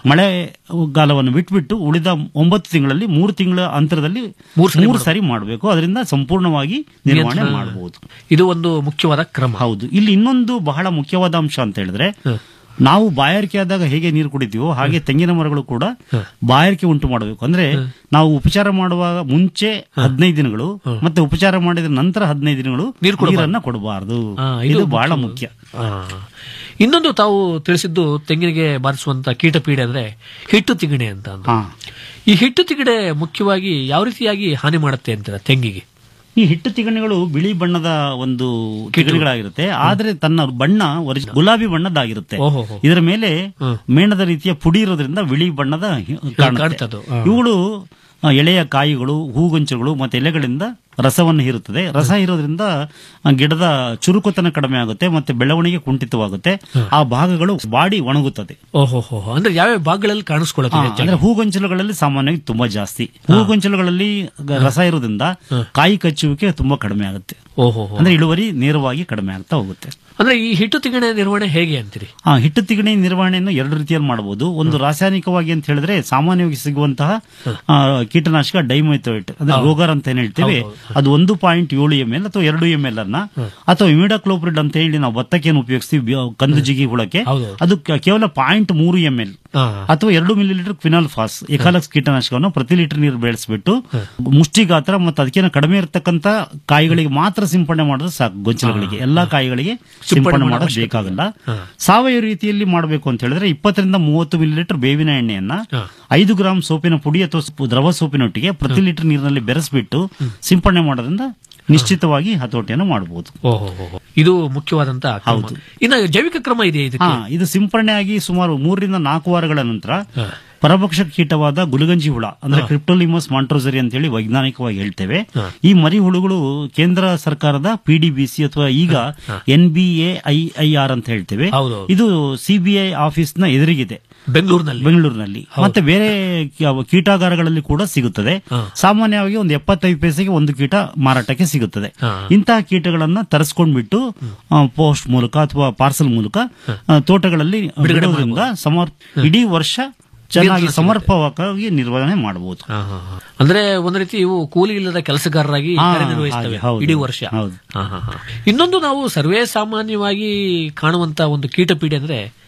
ಮಳೆಗಾಲವನ್ನು ಬಿಟ್ಬಿಟ್ಟು ಉಳಿದ ಒಂಬತ್ತು ತಿಂಗಳಲ್ಲಿ ಮೂರು ತಿಂಗಳ ಅಂತರದಲ್ಲಿ ಮೂರು ಸಾರಿ ಮಾಡಬೇಕು ಅದರಿಂದ ಸಂಪೂರ್ಣವಾಗಿ ನಿರ್ವಹಣೆ ನಿಯಂತ್ರಣ- ಮಾಡಬಹುದು ಇದು ಒಂದು ಮುಖ್ಯವಾದ ಕ್ರಮ ಹೌದು ಇಲ್ಲಿ ಇನ್ನೊಂದು ಬಹಳ ಮುಖ್ಯವಾದ ಅಂಶ ಅಂತ ಹೇಳಿದ್ರೆ ನಾವು ಬಾಯಾರಿಕೆ ಆದಾಗ ಹೇಗೆ ನೀರು ಕುಡಿತೀವೋ ಹಾಗೆ ತೆಂಗಿನ ಮರಗಳು ಕೂಡ ಬಾಯಾರಿಕೆ ಉಂಟು ಮಾಡಬೇಕು ಅಂದ್ರೆ ನಾವು ಉಪಚಾರ ಮಾಡುವಾಗ ಮುಂಚೆ ಹದಿನೈದು ದಿನಗಳು ಮತ್ತೆ ಉಪಚಾರ ಮಾಡಿದ ನಂತರ ಹದಿನೈದು ದಿನಗಳು ನೀರನ್ನ ಕೊಡಬಾರದು ಆ, ಇದು ಇದು ಬಹಳ ಮುಖ್ಯ. ಮುಖ್ಯ ಆ. ಇನ್ನೊಂದು ತಾವು ತಿಳಿಸಿದ್ದು ತೆಂಗಿನಿಗೆ ಬಾರಿಸುವಂತ ಕೀಟಪೀಡೆ ಅಂದ್ರೆ ಹಿಟ್ಟು ತಿಗಣೆ ಅಂತ ಅಂದ್ರು. ಈ ಹಿಟ್ಟು ತಿಗಣೆ ಮುಖ್ಯವಾಗಿ ಯಾವ ರೀತಿಯಾಗಿ ಹಾನಿ ಮಾಡುತ್ತೆ ಅಂತೀರ ತೆಂಗಿಗೆ ಈ ಹಿಟ್ಟು ತಿಗಣೆಗಳು ಬಿಳಿ ಬಣ್ಣದ ಒಂದು ತಿಗಣೆಗಳಾಗಿರುತ್ತೆ ಆದ್ರೆ ತನ್ನ ಬಣ್ಣ ಒರಿಜಿ- ಗುಲಾಬಿ ಬಣ್ಣದ್ದಾಗಿರುತ್ತೆ ಓಹೋಹೋ. ಇದರ ಮೇಲೆ ಮೇಣದ ರೀತಿಯ ಪುಡಿ ಇರೋದ್ರಿಂದ ಬಿಳಿ ಬಣ್ಣದ ಹಿ- ಕಾಣುತ್ತೆ. ಕಾಣ್ತದು. ಆ. ಇವುಗಳು ಆ, ಎಳೆಯ ಕಾಯಿಗಳು ಹೂಗೊಂಚಗಳು ಮತ್ತೆ ಎಲೆಗಳಿಂದ ರಸವನ್ನು ಹೀರುತ್ತದೆ ರಸ ಹೀರೋದ್ರಿಂದ ಆ, ಗಿಡದ ಚುರುಕುತನ ಕಡಿಮೆ ಆಗುತ್ತೆ ಮತ್ತೆ ಬೆಳವಣಿಗೆ ಕುಂಠಿತವಾಗುತ್ತೆ ಆ ಭಾಗಗಳು ಬಾಡಿ ಒಣಗುತ್ತದೆ ಓಹೋ ಅಂದ್ರೆ ಯಾವ್ಯಾವ ಭಾಗಗಳಲ್ಲಿ ಕಾಣಿಸ್ಕೊಳ್ಳುತ್ತೆ ಆ, ಹೆಚ್ಚಾಗಿ? ಅಂದ್ರೆ ಹೂಗೊಂಚಲುಗಳಲ್ಲಿ ಸಾಮಾನ್ಯವಾಗಿ ತುಂಬಾ ಜಾಸ್ತಿ ಹೂಗೊಂಚಲುಗಳಲ್ಲಿ ಗ- ರಸ ಇರೋದ್ರಿಂದ ಕಾಯಿ ಕಚ್ಚುವಿಕೆ ತುಂಬಾ ಕಡಿಮೆ ಆಗುತ್ತೆ ಓಹೋ ಅಂದ್ರೆ ಇಳುವರಿ ನೇರವಾಗಿ ಕಡಿಮೆ ಆಗ್ತಾ ಹೋಗುತ್ತೆ ಅಂದ್ರೆ ಈ ಹಿಟ್ಟು ತಿಗಣೆ ನಿರ್ವಹಣೆ ಹೇಗೆ ಅಂತೀರಿ ಆ ಹಿಟ್ಟು ತಿಗಣೆ ನಿರ್ವಹಣೆಯನ್ನು ಎರಡು ರೀತಿಯಲ್ಲಿ ಮಾಡಬಹುದು ಒಂದು ರಾಸಾಯನಿಕವಾಗಿ ಅಂತ ಹೇಳಿದ್ರೆ ಸಾಮಾನ್ಯವಾಗಿ ಸಿಗುವಂತಹ ಆ, ಕೀಟನಾಶಕ ಡೈಮೈಥೋಯಿಟ್ ಅಂದ್ರೆ ಹೌದು. ರೋಗರ್ ಅಂತ ಏನ್ ಹೇಳ್ತೀವಿ ಅದು ಒಂದು ಪಾಯಿಂಟ್ ಏಳು ಎಂ ಎಲ್ ಅಥವಾ ಎರಡು ಎಂ ಎಲ್ ಅನ್ನ ಅಥವಾ ಇಮಿಡಾಕ್ಲೋಪ್ರಿಡ್ ಅಂತ ಹೇಳಿ ನಾವು ಭತ್ತಕ್ಕೆ ಏನು ಉಪಯೋಗಿಸ್ತೀವಿ ಬ್ಯ- ಕಂದು ಜಿಗಿ ಹುಳಕ್ಕೆ ಅದು ಕೆ- ಕೇವಲ ಪಾಯಿಂಟ್ ಮೂರು ಎಂ ಎಲ್ ಅಥವಾ ಎರಡು ಮಿಲಿ ಲೀಟರ್ ಕ್ವಿನಾಲ್ ಫಾಸ್ ಎಕಾಲಕ್ಸ್ ಕೀಟನಾಶಕವನ್ನು ಪ್ರತಿ ಲೀಟರ್ ನೀರು ಬೆಳೆಸ್ಬಿಟ್ಟು ಮುಷ್ಟಿ ಗಾತ್ರ ಮತ್ತು ಅದಕ್ಕಿಂತ ಕಡಿಮೆ ಇರತಕ್ಕಂತ ಕಾಯಿಗಳಿಗೆ ಮಾತ್ರ ಸಿಂಪಡಣೆ ಮಾಡಿದ್ರೆ ಸಾಕು ಗೊಂಚಲುಗಳಿಗೆ ಎಲ್ಲಾ ಕಾಯಿಗಳಿಗೆ ಸಿಂಪಡಣೆ ಮಾಡೋದು ಅವಶ್ಯಕತೆ ಬೇಕಾಗಲ್ಲ ಸಾವಯವ ರೀತಿಯಲ್ಲಿ ಮಾಡಬೇಕು ಅಂತ ಹೇಳಿದ್ರೆ ಇಪ್ಪತ್ತರಿಂದ ಮೂವತ್ತು ಮಿಲಿ ಲೀಟರ್ ಬೇವಿನ ಎಣ್ಣೆಯನ್ನ ಐದು ಗ್ರಾಂ ಸೋಪಿನ ಪುಡಿ ಅಥವಾ ಸ್ಪು- ದ್ರವ ಸೋಪಿನೊಟ್ಟಿಗೆ ಪ್ರತಿ ಲೀಟರ್ ನೀರಿನಲ್ಲಿ ಬೆರೆಸ್ಬಿಟ್ಟು ಸಿಂಪಡಣೆ ಮಾಡೋದ್ರಿಂದ ನಿಶ್ಚಿತವಾಗಿ ಹತೋಟಿಯನ್ನು ಮಾಡಬಹುದು ಓಹೋ ಇದು ಮುಖ್ಯವಾದಂತ ಕ್ರಮ. ಇನ್ನು ಜೈವಿಕ ಕ್ರಮ ಇದೆ ಇದಕ್ಕೆ ಹಾ ಇದು ಸಿಂಪಡಣೆ ಆಗಿ ಸುಮಾರು ಮೂರರಿಂದ ನಾಲ್ಕು ವಾರಗಳ ನಂತರ ಪರಭಕ್ಷಕ ಕೀಟವಾದ ಗುಲಗಂಜಿ ಹುಳ ಅಂದ್ರೆ ಕ್ರಿಪ್ಟೋಲಿಮಸ್ ಮಾಂಟ್ರೋಸರಿ ಅಂತ ಹೇಳಿ ವೈಜ್ಞಾನಿಕವಾಗಿ ಹೇಳ್ತೇವೆ ಈ ಮರಿ ಹುಳುಗಳು ಕೇಂದ್ರ ಸರ್ಕಾರದ ಪಿಡಿಬಿಸಿ ಅಥವಾ ಈಗ N B A I I R ಅಂತ ಹೇಳ್ತೇವೆ ಇದು ಸಿಬಿಐ ಆಫೀಸ್ ನ ಎದುರಿಗಿದೆ ಬೆಂಗಳೂರಿನಲ್ಲಿ ಬೆಂಗಳೂರಿನಲ್ಲಿ ಮತ್ತೆ ಬೇರೆ ಕಿ- ಕೀಟಾಗಾರಗಳಲ್ಲಿ ಕೂಡ ಸಿಗುತ್ತದೆ ಸಾಮಾನ್ಯವಾಗಿ ಒಂದು ಎಪ್ಪತ್ತೈದು ಪೈಸೆಗೆ ಒಂದು ಕೀಟ ಮಾರಾಟಕ್ಕೆ ಸಿಗುತ್ತದೆ ಇಂತಹ ಕೀಟಗಳನ್ನ ತರಿಸ್ಕೊಂಡ್ಬಿಟ್ಟು ಪೋಸ್ಟ್ ಮೂಲಕ ಅಥವಾ ಪಾರ್ಸಲ್ ಮೂಲಕ ಆ, ತೋಟಗಳಲ್ಲಿ ಬಿಡೋದ್ರಿಂದ ಸಮರ್ ಇಡೀ ವರ್ಷ ಚೆನ್ನಾಗಿ ಸಮರ್ಪಕವಾಗಿ ನಿರ್ವಹಣೆ ಮಾಡಬಹುದು ಅಂದ್ರೆ ಒಂದ್ ರೀತಿ ಇವು ಕೂಲಿ ಇಲ್ಲದ ಕೆಲಸಗಾರರಾಗಿ ಹಾ, ಕಾರ್ಯನಿರ್ವಹಿಸ್ತವೆ ಹಾಗೆ, ಹೌದು, ಇಡೀ ವರ್ಷ ಹೌದು. ಹಾ, ಹಾ, ಹಾ. ಇನ್ನೊಂದು ನಾವು ಸರ್ವೇ ಸಾಮಾನ್ಯವಾಗಿ ಕಾಣುವಂತ ಒಂದು ಕೀಟಪೀಡೆ ಅಂದ್ರೆ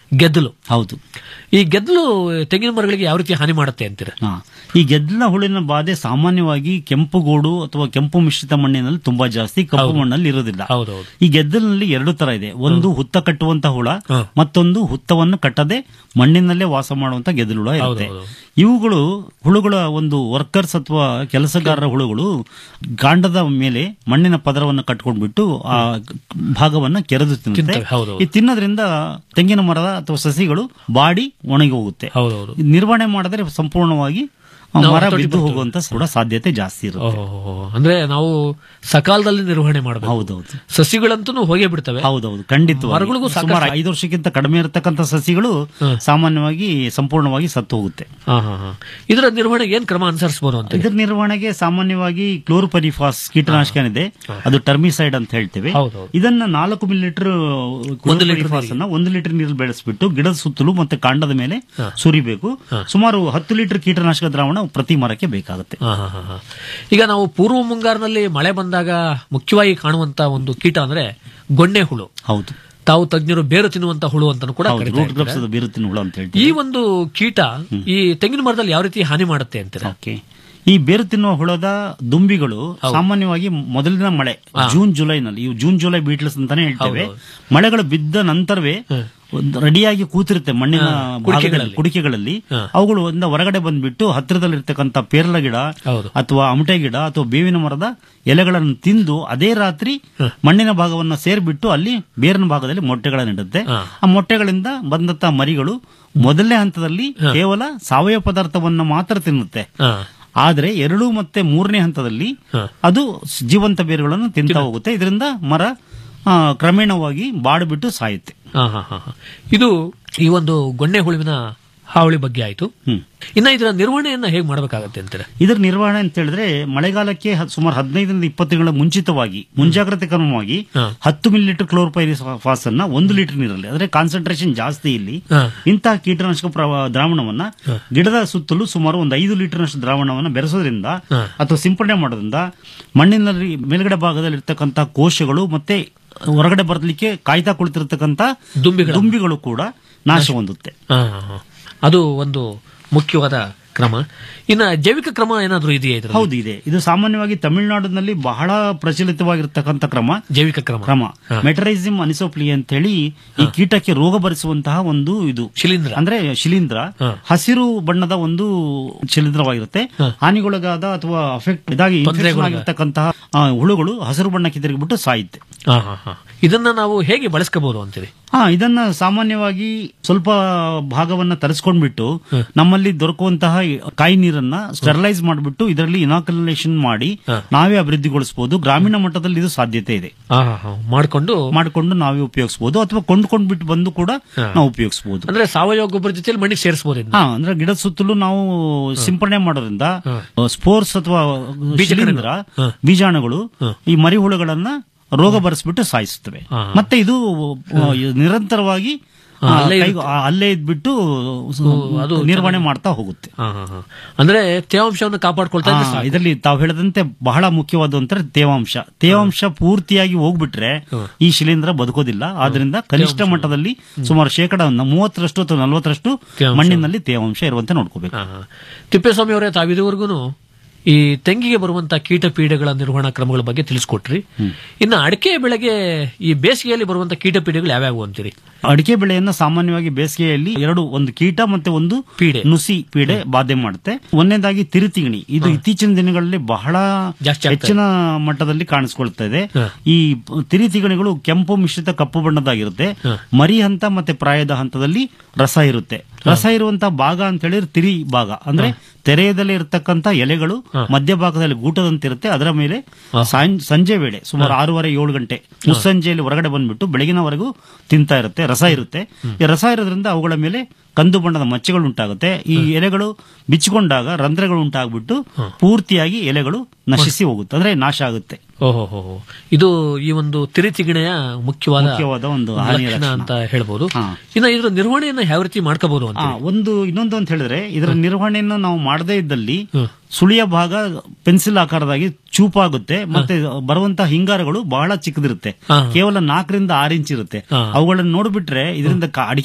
ಗೆದ್ದಲು ಹೌದು ಈ ಗೆದ್ದಲು ತೆಂಗಿನ ಮರಗಳಿಗೆ ಯಾವ ರೀತಿ ಹಾನಿ ಮಾಡುತ್ತೆ ಅಂತೀರ ಹಾ. ಈ ಗೆದ್ದಲ ಹುಳಿನ ಬಾಧೆ ಸಾಮಾನ್ಯವಾಗಿ ಕೆಂಪುಗೋಡು ಅಥವಾ ಕೆಂಪು ಮಿಶ್ರಿತ ಮಣ್ಣಿನಲ್ಲಿ ತುಂಬಾ ಜಾಸ್ತಿ ಕಪ್ಪು ಮಣ್ಣಲ್ಲಿ ಇರೋದಿಲ್ಲ ಹೌದೌದು ಈ ಗೆದ್ದಲಿನಲ್ಲಿ ಎರಡು ತರ ಇದೆ ಒಂದು ಹುತ್ತ ಕಟ್ಟುವಂತ ಹುಳ ಮತ್ತೊಂದು ಹುತ್ತವನ್ನು ಕಟ್ಟದೆ ಮಣ್ಣಿನಲ್ಲೇ ವಾಸ ಮಾಡುವಂತ ಗೆದ್ದಲು ಹುಳ ಇರುತ್ತೆ ಇವುಗಳು ಹುಳುಗಳ ಒಂದು ವರ್ಕರ್ಸ್ ಅಥವಾ ಕೆಲಸಗಾರರ ಹುಳುಗಳು ಕಾಂಡದ ಮೇಲೆ ಮಣ್ಣಿನ ಪದರವನ್ನು ಕಟ್ಕೊಂಡ್ಬಿಟ್ಟು ಆ ಭಾಗವನ್ನ ಕೆರೆದು ತಿನ್ನುತ್ತೆ ತಿಂತವೆ, ಹೌದೌದು. ಈ ತಿನ್ನೋದ್ರಿಂದ ತೆಂಗಿನ ಮರದ ಅಥವಾ ಸಸಿಗಳು ಬಾಡಿ ಒಣಗಿ ಹೋಗುತ್ತೆ ಹೌದೌದು ಇದ್ ನಿರ್ವಹಣೆ ಮಾಡಿದ್ರೆ ಸಂಪೂರ್ಣವಾಗಿ ಆ ನಾವು ಮರ ಹತೋಟಿ ಬಿದ್ದು ಮಾಡ್ತೇವೆ. ಹೋಗುವಂತ ಕೂಡ ಸಾಧ್ಯತೆ ಜಾಸ್ತಿ ಇರುತ್ತೆ ಓಹೋ ಅಂದ್ರೆ ನಾವು ಸಕಾಲದಲ್ಲಿ ನಿರ್ವಹಣೆ ಮಾಡಬೇಕು ಹೌದೌದು ಸಸಿಗಳಂತೂ ಹೋಗೇ ಬಿಡ್ತವೆ ಹೌದೌದು ಖಂಡಿತ ಮರಗಳಿಗೂ ಸುಮಾರು ಸಾಕಷ್ಟು ಐದು ವರ್ಷಕ್ಕಿಂತ ಕಡಿಮೆ ಇರತಕ್ಕಂತ ಸಸಿಗಳು ಸಾಮಾನ್ಯವಾಗಿ ಸಂಪೂರ್ಣವಾಗಿ ಸತ್ತು ಹೋಗುತ್ತೆ ಹಾ ಹಾ ಹಾ ಇದರ ನಿರ್ವಹಣೆಗೆ ಏನ್ ಕ್ರಮ ಅನುಸರಿಸಬಹುದು ಅಂತ ಇದರ ನಿರ್ವಹಣೆಗೆ ಸಾಮಾನ್ಯವಾಗಿ ಕ್ಲೋರೋಪರಿಫಾಸ್ ಕೀಟನಾಶಕ ಏನಿದೆ ಅದು ಟರ್ಮಿಸೈಡ್ ಅಂತ ಹೇಳ್ತೇವೆ ಹೌದೌದು. ಇದನ್ನ ನಾಲ್ಕು ಮಿಲಿ ಲೀಟರ್ ಕ್ಲೋರೋಪರಿಫಾಸ್ ಅನ್ನ ಒಂದು ಲೀಟರ್ ನೀರಲ್ಲಿ ಬೆಳೆಸ್ಬಿಟ್ಟು ಗಿಡದ ಸುತ್ತಲೂ ಮತ್ತೆ ಕಾಂಡದ ಮೇಲೆ ಸುರಿಬೇಕು ಸುಮಾರು ಹತ್ತು ಲೀಟರ್ ಕೀಟನಾಶಕ ದ್ರಾವಣ ಪ್ರತಿ ಮರಕ್ಕೆ ಬೇಕಾಗುತ್ತೆ ಹಾ, ಹಾ, ಹಾ, ಹಾ. ಈಗ ನಾವು ಪೂರ್ವ ಮುಂಗಾರಿನಲ್ಲಿ ಮಳೆ ಬಂದಾಗ ಮುಖ್ಯವಾಗಿ ಕಾಣುವಂತ ಒಂದು ಕೀಟ ಅಂದ್ರೆ ಗೊಣ್ಣೆ ಹುಳು ಹೌದು ತಾವು ತಜ್ಞರು ಬೇರು ತಿನ್ನುವಂತ ಹುಳು ಅಂತ ಕೂಡ ಹೌದು, ಕರೀತಾ ರೂಟ್ ಇರ್ತಾರೆ. ಗ್ರಬ್ಸದ ಬೀರುತ್ತಿನ ಹುಳ ಅಂತ ಈ ಹೇಳ್ತೀವಿ ಒಂದು ಕೀಟ ಈ ತೆಂಗಿನ ಮರದಲ್ಲಿ ಯಾವ ರೀತಿ ಹಾನಿ ಮಾಡುತ್ತೆ ಅಂತೀರಾ ಓಕೆ ಈ ಬೇರು ತಿನ್ನುವ ಹುಳದ ದುಂಬಿಗಳು ಸಾಮಾನ್ಯವಾಗಿ ಮೊದಲಿನ ಮಳೆ ಜೂನ್ ಜುಲೈನಲ್ಲಿ ಇವು ಜೂನ್ ಜುಲೈ ಬೀಟ್ಲ್ಸ್ ಅಂತಾನೆ ಹೇಳ್ತೇವೆ ಮಳೆಗಳು ಬಿದ್ದ ನಂತರವೇ ಒಂದು ರೆಡಿಯಾಗಿ ಕೂತಿರುತ್ತೆ ಮಣ್ಣಿನ ಹಾ, ಭಾಗದಲ್ಲಿ, ಕುಡಿಕೆಗಳಲ್ಲಿ. ಕುಡಿಕೆಗಳಲ್ಲಿ ಅವುಗಳು ಒಂದ ಹೊರಗಡೆ ಬಂದ್ಬಿಟ್ಟು ಹತ್ತಿರದಲ್ಲಿರ್ತಕ್ಕಂಥ ಪೇರಲ ಗಿಡ ಅಥವಾ ಅಮಟೆ ಗಿಡ ಅಥವಾ ಬೇವಿನ ಮರದ ಎಲೆಗಳನ್ನು ತಿಂದು ಅದೇ ರಾತ್ರಿ ಮಣ್ಣಿನ ಭಾಗವನ್ನು ಸೇರ್ಬಿಟ್ಟು ಅಲ್ಲಿ ಬೇರಿನ ಭಾಗದಲ್ಲಿ ಮೊಟ್ಟೆಗಳನ್ನು ಇಡುತ್ತೆ ಆ ಮೊಟ್ಟೆಗಳಿಂದ ಬಂದಂತ ಮರಿಗಳು ಮೊದಲನೇ ಹಂತದಲ್ಲಿ ಕೇವಲ ಸಾವಯವ ಪದಾರ್ಥವನ್ನು ಮಾತ್ರ ತಿನ್ನುತ್ತೆ ಆದ್ರೆ ಎರಡು ಮತ್ತೆ ಮೂರನೇ ಹಂತದಲ್ಲಿ ಅದು ಜೀವಂತ ಬೇರುಗಳನ್ನು ತಿಂತಾ ಹೋಗುತ್ತೆ ಇದರಿಂದ ಮರ ಆ, ಕ್ರಮೇಣವಾಗಿ ಬಾಡ್ಬಿಟ್ಟು ಸಾಯುತ್ತೆ ಹಾ, ಹಾ, ಹಾ, ಹಾ. ಇದು ಈ ಒಂದು ಗೊಣ್ಣೆ ಹುಳುವಿನ ಹಾವಳಿ ಬಗ್ಗೆ ಆಯ್ತು ಇನ್ನ ಇದರ ನಿರ್ವಹಣೆಯನ್ನ ಹೇಗೆ ಮಾಡಬೇಕಾಗತ್ತೆ ಅಂತೀರಾ ಇದರ ನಿರ್ವಹಣೆ ಅಂತ ಹೇಳಿದ್ರೆ ಮಳೆಗಾಲಕ್ಕೆ ಹ- ಸುಮಾರು ಹದಿನೈದರಿಂದ ಇಪ್ಪತ್ತು ತಿಂಗಳ ಮುಂಚಿತವಾಗಿ ಮುಂಜಾಗ್ರತೆ ಕ್ರಮವಾಗಿ ಹತ್ತು ಮಿಲಿ ಲೀಟರ್ ಕ್ಲೋರ್ಪೈರಿಫಾಸ್ ಅನ್ನ ಒಂದು ಲೀಟರ್ ನೀರಲ್ಲಿ ಅಂದ್ರೆ ಕಾನ್ಸಂಟ್ರೇಷನ್ ಜಾಸ್ತಿ ಇಲ್ಲಿ ಇಂತಹ ಕೀಟನಾಶಕ ಪ್ರವ- ದ್ರಾವಣವನ್ನ ಗಿಡದ ಸುತ್ತಲೂ ಸುಮಾರು ಒಂದು ಐದು ಲೀಟರ್ ನಷ್ಟು ದ್ರಾವಣವನ್ನ ಬೆರೆಸೋದ್ರಿಂದ ಅಥವಾ ಸಿಂಪಡಣೆ ಮಾಡೋದ್ರಿಂದ ಮಣ್ಣಿನಲ್ಲಿ ಮೇಲ್ಗಡೆ ಭಾಗದಲ್ಲಿ ಇರ್ತಕ್ಕಂಥ ಕೋಶಗಳು ಮತ್ತೆ ಹೊರಗಡೆ ಬರಲಿಕ್ಕೆ ಕಾಯ್ತಾ ಕುಳಿತಿರ್ತಕ್ಕಂಥ ದುಂಬಿಗಳು ಕೂಡ ನಾಶ ಹೊಂದುತ್ತೆ ಹಾ, ಹಾ, ಹಾ. ಅದು ಒಂದು ಮುಖ್ಯವಾದ ಕ್ರಮ ಇನ್ನ ಜೈವಿಕ ಕ್ರಮ ಏನಾದ್ರೂ ಇದೆಯಾ ಇದ್ರಲ್ಲಿ? ಹೌದು ಇದೆ ಇದು ಸಾಮಾನ್ಯವಾಗಿ ತಮಿಳುನಾಡಿನಲ್ಲಿ ಬಹಳ ಪ್ರಚಲಿತವಾಗಿರ್ತಕ್ಕಂಥ ಕ್ರಮ ಜೈವಿಕ ಕ್ರಮ ಕ್ರಮ ಮೆಟರೈಸಿಮ್ ಅನಿಸೋಪ್ಲಿ ಅಂತ ಹೇಳಿ ಈ ಕೀಟಕ್ಕೆ ರೋಗ ಬರಿಸುವಂತಹ ಒಂದು ಇದು ಶಿಲೀಂಧ್ರ ಅಂದ್ರೆ ಶಿಲೀಂಧ್ರ ಹಸಿರು ಬಣ್ಣದ ಒಂದು ಶಿಲೀಂಧ್ರವಾಗಿರುತ್ತೆ ಹಾನಿಗೊಳಗಾದ ಅಥವಾ ಅಫೆಕ್ಟ್ ಇದಾಗಿ ತೊಂದರೆಗೊಳಗಾದ. infection ಆಗಿರ್ತಕ್ಕಂತಹ ಆ, ಹುಳುಗಳು ಹಸಿರು ಬಣ್ಣಕ್ಕೆ ತಿರುಗಿಬಿಟ್ಟು ಸಾಯುತ್ತೆ ಹಾ, ಹಾ, ಹಾ. ಇದನ್ನ ನಾವು ಹೇಗೆ ಬಳಸ್ಕೋಬಹುದು ಅಂತೀರಿ ಹಾ ಇದನ್ನ ಸಾಮಾನ್ಯವಾಗಿ ಸ್ವಲ್ಪ ಭಾಗವನ್ನ ತರಿಸ್ಕೊಂಡ್ಬಿಟ್ಟು ನಮ್ಮಲ್ಲಿ ದೊರಕುವಂತಹ ಕಾಯಿ ನೀರನ್ನ ಸ್ಟೆರಲೈಸ್ ಮಾಡಿಬಿಟ್ಟು ಇದರಲ್ಲಿ ಇನಾಕುಲೇಷನ್ ಮಾಡಿ ನಾವೇ ಅಭಿವೃದ್ಧಿಗೊಳಿಸಬಹುದು ಗ್ರಾಮೀಣ ಮಟ್ಟದಲ್ಲಿ ಇದು ಸಾಧ್ಯತೆ ಇದೆ ಹಾ, ಹಾ, ಹಾ. ಮಾಡ್ಕೊಂಡು ಮಾಡಿಕೊಂಡು ನಾವೇ ಉಪಯೋಗಿಸಬಹುದು ಅಥವಾ ಕೊಂಡ್ಕೊಂಡ್ ಬಿಟ್ಟು ಬಂದು ಕೂಡ ನಾವು ಉಪಯೋಗಿಸಬಹುದು ಅಂದ್ರೆ ಸಾವಯವ ಗೊಬ್ಬರ ಜೊತೆಲಿ ಮಣ್ಣಿಗೆ ಸೇರಿಸಬಹುದು ಇದನ್ನ ಹಾ ಅಂದ್ರೆ ಗಿಡದ ಸುತ್ತಲೂ ನಾವು ಸಿಂಪಡಣೆ ಮಾಡೋದ್ರಿಂದ ಸ್ಪೋರ್ಸ್ ಅಥವಾ ಶಿಲೀಂಧ್ರ ಬೀಜಾಣುಗಳು ಈ ಮರಿಹುಳುಗಳನ್ನ ರೋಗ ಬರೆಸ್ಬಿಟ್ಟು ಸಾಯಿಸುತ್ತವೆ ಮತ್ತೆ ಇದು ಆ, ನಿರಂತರವಾಗಿ ಆ, ಅಲ್ಲೇ ಕೈಗು- ಆ, ಅಲ್ಲೇ ಇದ್ಬಿಟ್ಟು ಅದು ನಿರ್ವಹಣೆ ಮಾಡ್ತಾ ಹೋಗುತ್ತೆ ಹಾ, ಹಾ, ಹಾ. ಅಂದ್ರೆ ತೇವಾಂಶವನ್ನು ಕಾಪಾಡ್ಕೊಳ್ತಾ ಇದ್ರೆ ಆ, ಸಾಕು. ಇದರಲ್ಲಿ ತಾವು ಹೇಳದಂತೆ ಬಹಳ ಮುಖ್ಯವಾದ ಅಂದ್ರೆ ತೇವಾಂಶ ತೇವಾಂಶ ಪೂರ್ತಿಯಾಗಿ ಹೋಗ್ಬಿಟ್ರೆ ಈ ಶಿಲೀಂಧ್ರ ಬದುಕೋದಿಲ್ಲ ಆದ್ರಿಂದ ಕನಿಷ್ಠ ಮಟ್ಟದಲ್ಲಿ ಸುಮಾರು ಶೇಕಡ ನ- ಮೂವತ್ತರಷ್ಟು ಅಥವಾ ನಲವತ್ತರಷ್ಟು ತೇವಾಂಶ. ಮಣ್ಣಿನಲ್ಲಿ ತೇವಾಂಶ ಇರುವಂತೆ ನೋಡ್ಕೋಬೇಕು ತಿಪ್ಪೇಸ್ವಾಮಿ ಅವರೇ ತಾವಿದುವರೆಗೂ ಈ ತೆಂಗಿಗೆ ಬರುವಂತ ಕೀಟ ಪೀಡೆಗಳ ನಿರ್ವಹಣಾ ಕ್ರಮಗಳ ಬಗ್ಗೆ ತಿಳಿಸ್ಕೊಟ್ರಿ ಇನ್ನು ಅಡಿಕೆ ಬೆಳೆಗೆ ಈ ಬೇಸಿಗೆಯಲ್ಲಿ ಬರುವಂತ ಕೀಟ ಪೀಡೆಗಳು ಯಾವ್ಯಾವು ಅಂತೀರಿ ಅಡಿಕೆ ಬೆಳೆಯನ್ನ ಸಾಮಾನ್ಯವಾಗಿ ಬೇಸಿಗೆಯಲ್ಲಿ ಎರಡು ಒಂದು ಕೀಟ ಮತ್ತೆ ಒಂದು ಪೀಡೆ ನುಸಿ ಪೀಡೆ ಬಾಧೆ ಮಾಡುತ್ತೆ ಒಂದನೇದಾಗಿ ತಿರುತಿಗಣಿ ಇದು ಇತ್ತೀಚಿನ ದಿನಗಳಲ್ಲಿ ಬಹಳ ಜಾಸ್ತಿ ಆಗ್ತಾ ಹೆಚ್ಚಿನ ಮಟ್ಟದಲ್ಲಿ ಕಾಣಿಸ್ಕೊಳ್ತಾ ಇದೆ ಈ ತಿರಿತಿಗಣಿಗಳು ಕೆಂಪು ಮಿಶ್ರಿತ ಕಪ್ಪು ಬಣ್ಣದಾಗಿರುತ್ತೆ ಮರಿ ಹಂತ ಮತ್ತೆ ಪ್ರಾಯದ ಹಂತದಲ್ಲಿ ರಸ ಇರುತ್ತೆ ರಸ ಇರುವಂತ ಭಾಗ ಅಂತ ಹೇಳಿದ್ರೆ ತಿರಿ ಭಾಗ ಅಂದ್ರೆ ತೆರೆಯದಲ್ಲಿ ಇರತಕ್ಕಂತ ಎಲೆಗಳು ಮಧ್ಯಭಾಗದಲ್ಲಿ ಗೂಟದಂತಿರುತ್ತೆ ಅದರ ಮೇಲೆ ಸಾಯಂ- ಸಂಜೆ ವೇಳೆ ಸುಮಾರು ಆರೂವರೆ ಏಳು ಗಂಟೆ ಮುಸ್ಸಂಜೆಯಲ್ಲಿ ಹೊರಗಡೆ ಬಂದ್ಬಿಟ್ಟು ಬೆಳಗಿನವರೆಗೂ ತಿಂತಾ ಇರುತ್ತೆ ರಸ ಇರುತ್ತೆ ಈ ರಸ ಇರೋದ್ರಿಂದ ಅವುಗಳ ಮೇಲೆ ಕಂದು ಬಣ್ಣದ ಮಚ್ಚೆಗಳು ಉಂಟಾಗುತ್ತೆ ಈ ಎಲೆಗಳು ಬಿಚ್ಚಿಕೊಂಡಾಗ ರಂಧ್ರಗಳು ಉಂಟಾಗ್ಬಿಟ್ಟು ಪೂರ್ತಿಯಾಗಿ ಎಲೆಗಳು ನಶಿಸಿ ಹೋಗುತ್ತೆ ಅಂದ್ರೆ ನಾಶ ಆಗುತ್ತೆ ಓಹೋ ಹೋ ಹೋ. ಇದು ಈ ಒಂದು ತಿರಿತಿಗಿಣೆಯ ಮುಖ್ಯವಾದ ಮುಖ್ಯವಾದ ಒಂದು ಹಾನಿಯ ಲಕ್ಷಣ ಲಕ್ಷಣ. ಅಂತ ಹೇಳ್ಬೋದು ಇನ್ನು ಇದರ ನಿರ್ವಹಣೆಯನ್ನ ಯಾವ ರೀತಿ ಮಾಡ್ಕೋಬಹುದು ಅಂತ ಆ, ಒಂದು ಇನ್ನೊಂದು ಅಂತ ಹೇಳಿದ್ರೆ ಇದರ ನಿರ್ವಹಣೆಯನ್ನು ನಾವು ಮಾಡದೇ ಇದ್ದಲ್ಲಿ ಸುಳಿಯ ಭಾಗ ಪೆನ್ಸಿಲ್ ಆಕಾರದಾಗಿ ಚೂಪಾಗುತ್ತೆ ಮತ್ತೆ ಬರುವಂತಹ ಹಿಂಗಾರಗಳು ಬಹಳ ಚಿಕ್ಕದಿರುತ್ತೆ ಕೇವಲ ನಾಲ್ಕರಿಂದ ಆರು ಇಂಚ್ ಇರುತ್ತೆ ಅವುಗಳನ್ನು ನೋಡ್ಬಿಟ್ರೆ ಇದರಿಂದ ಕಾ- ಅಡಿಕೆ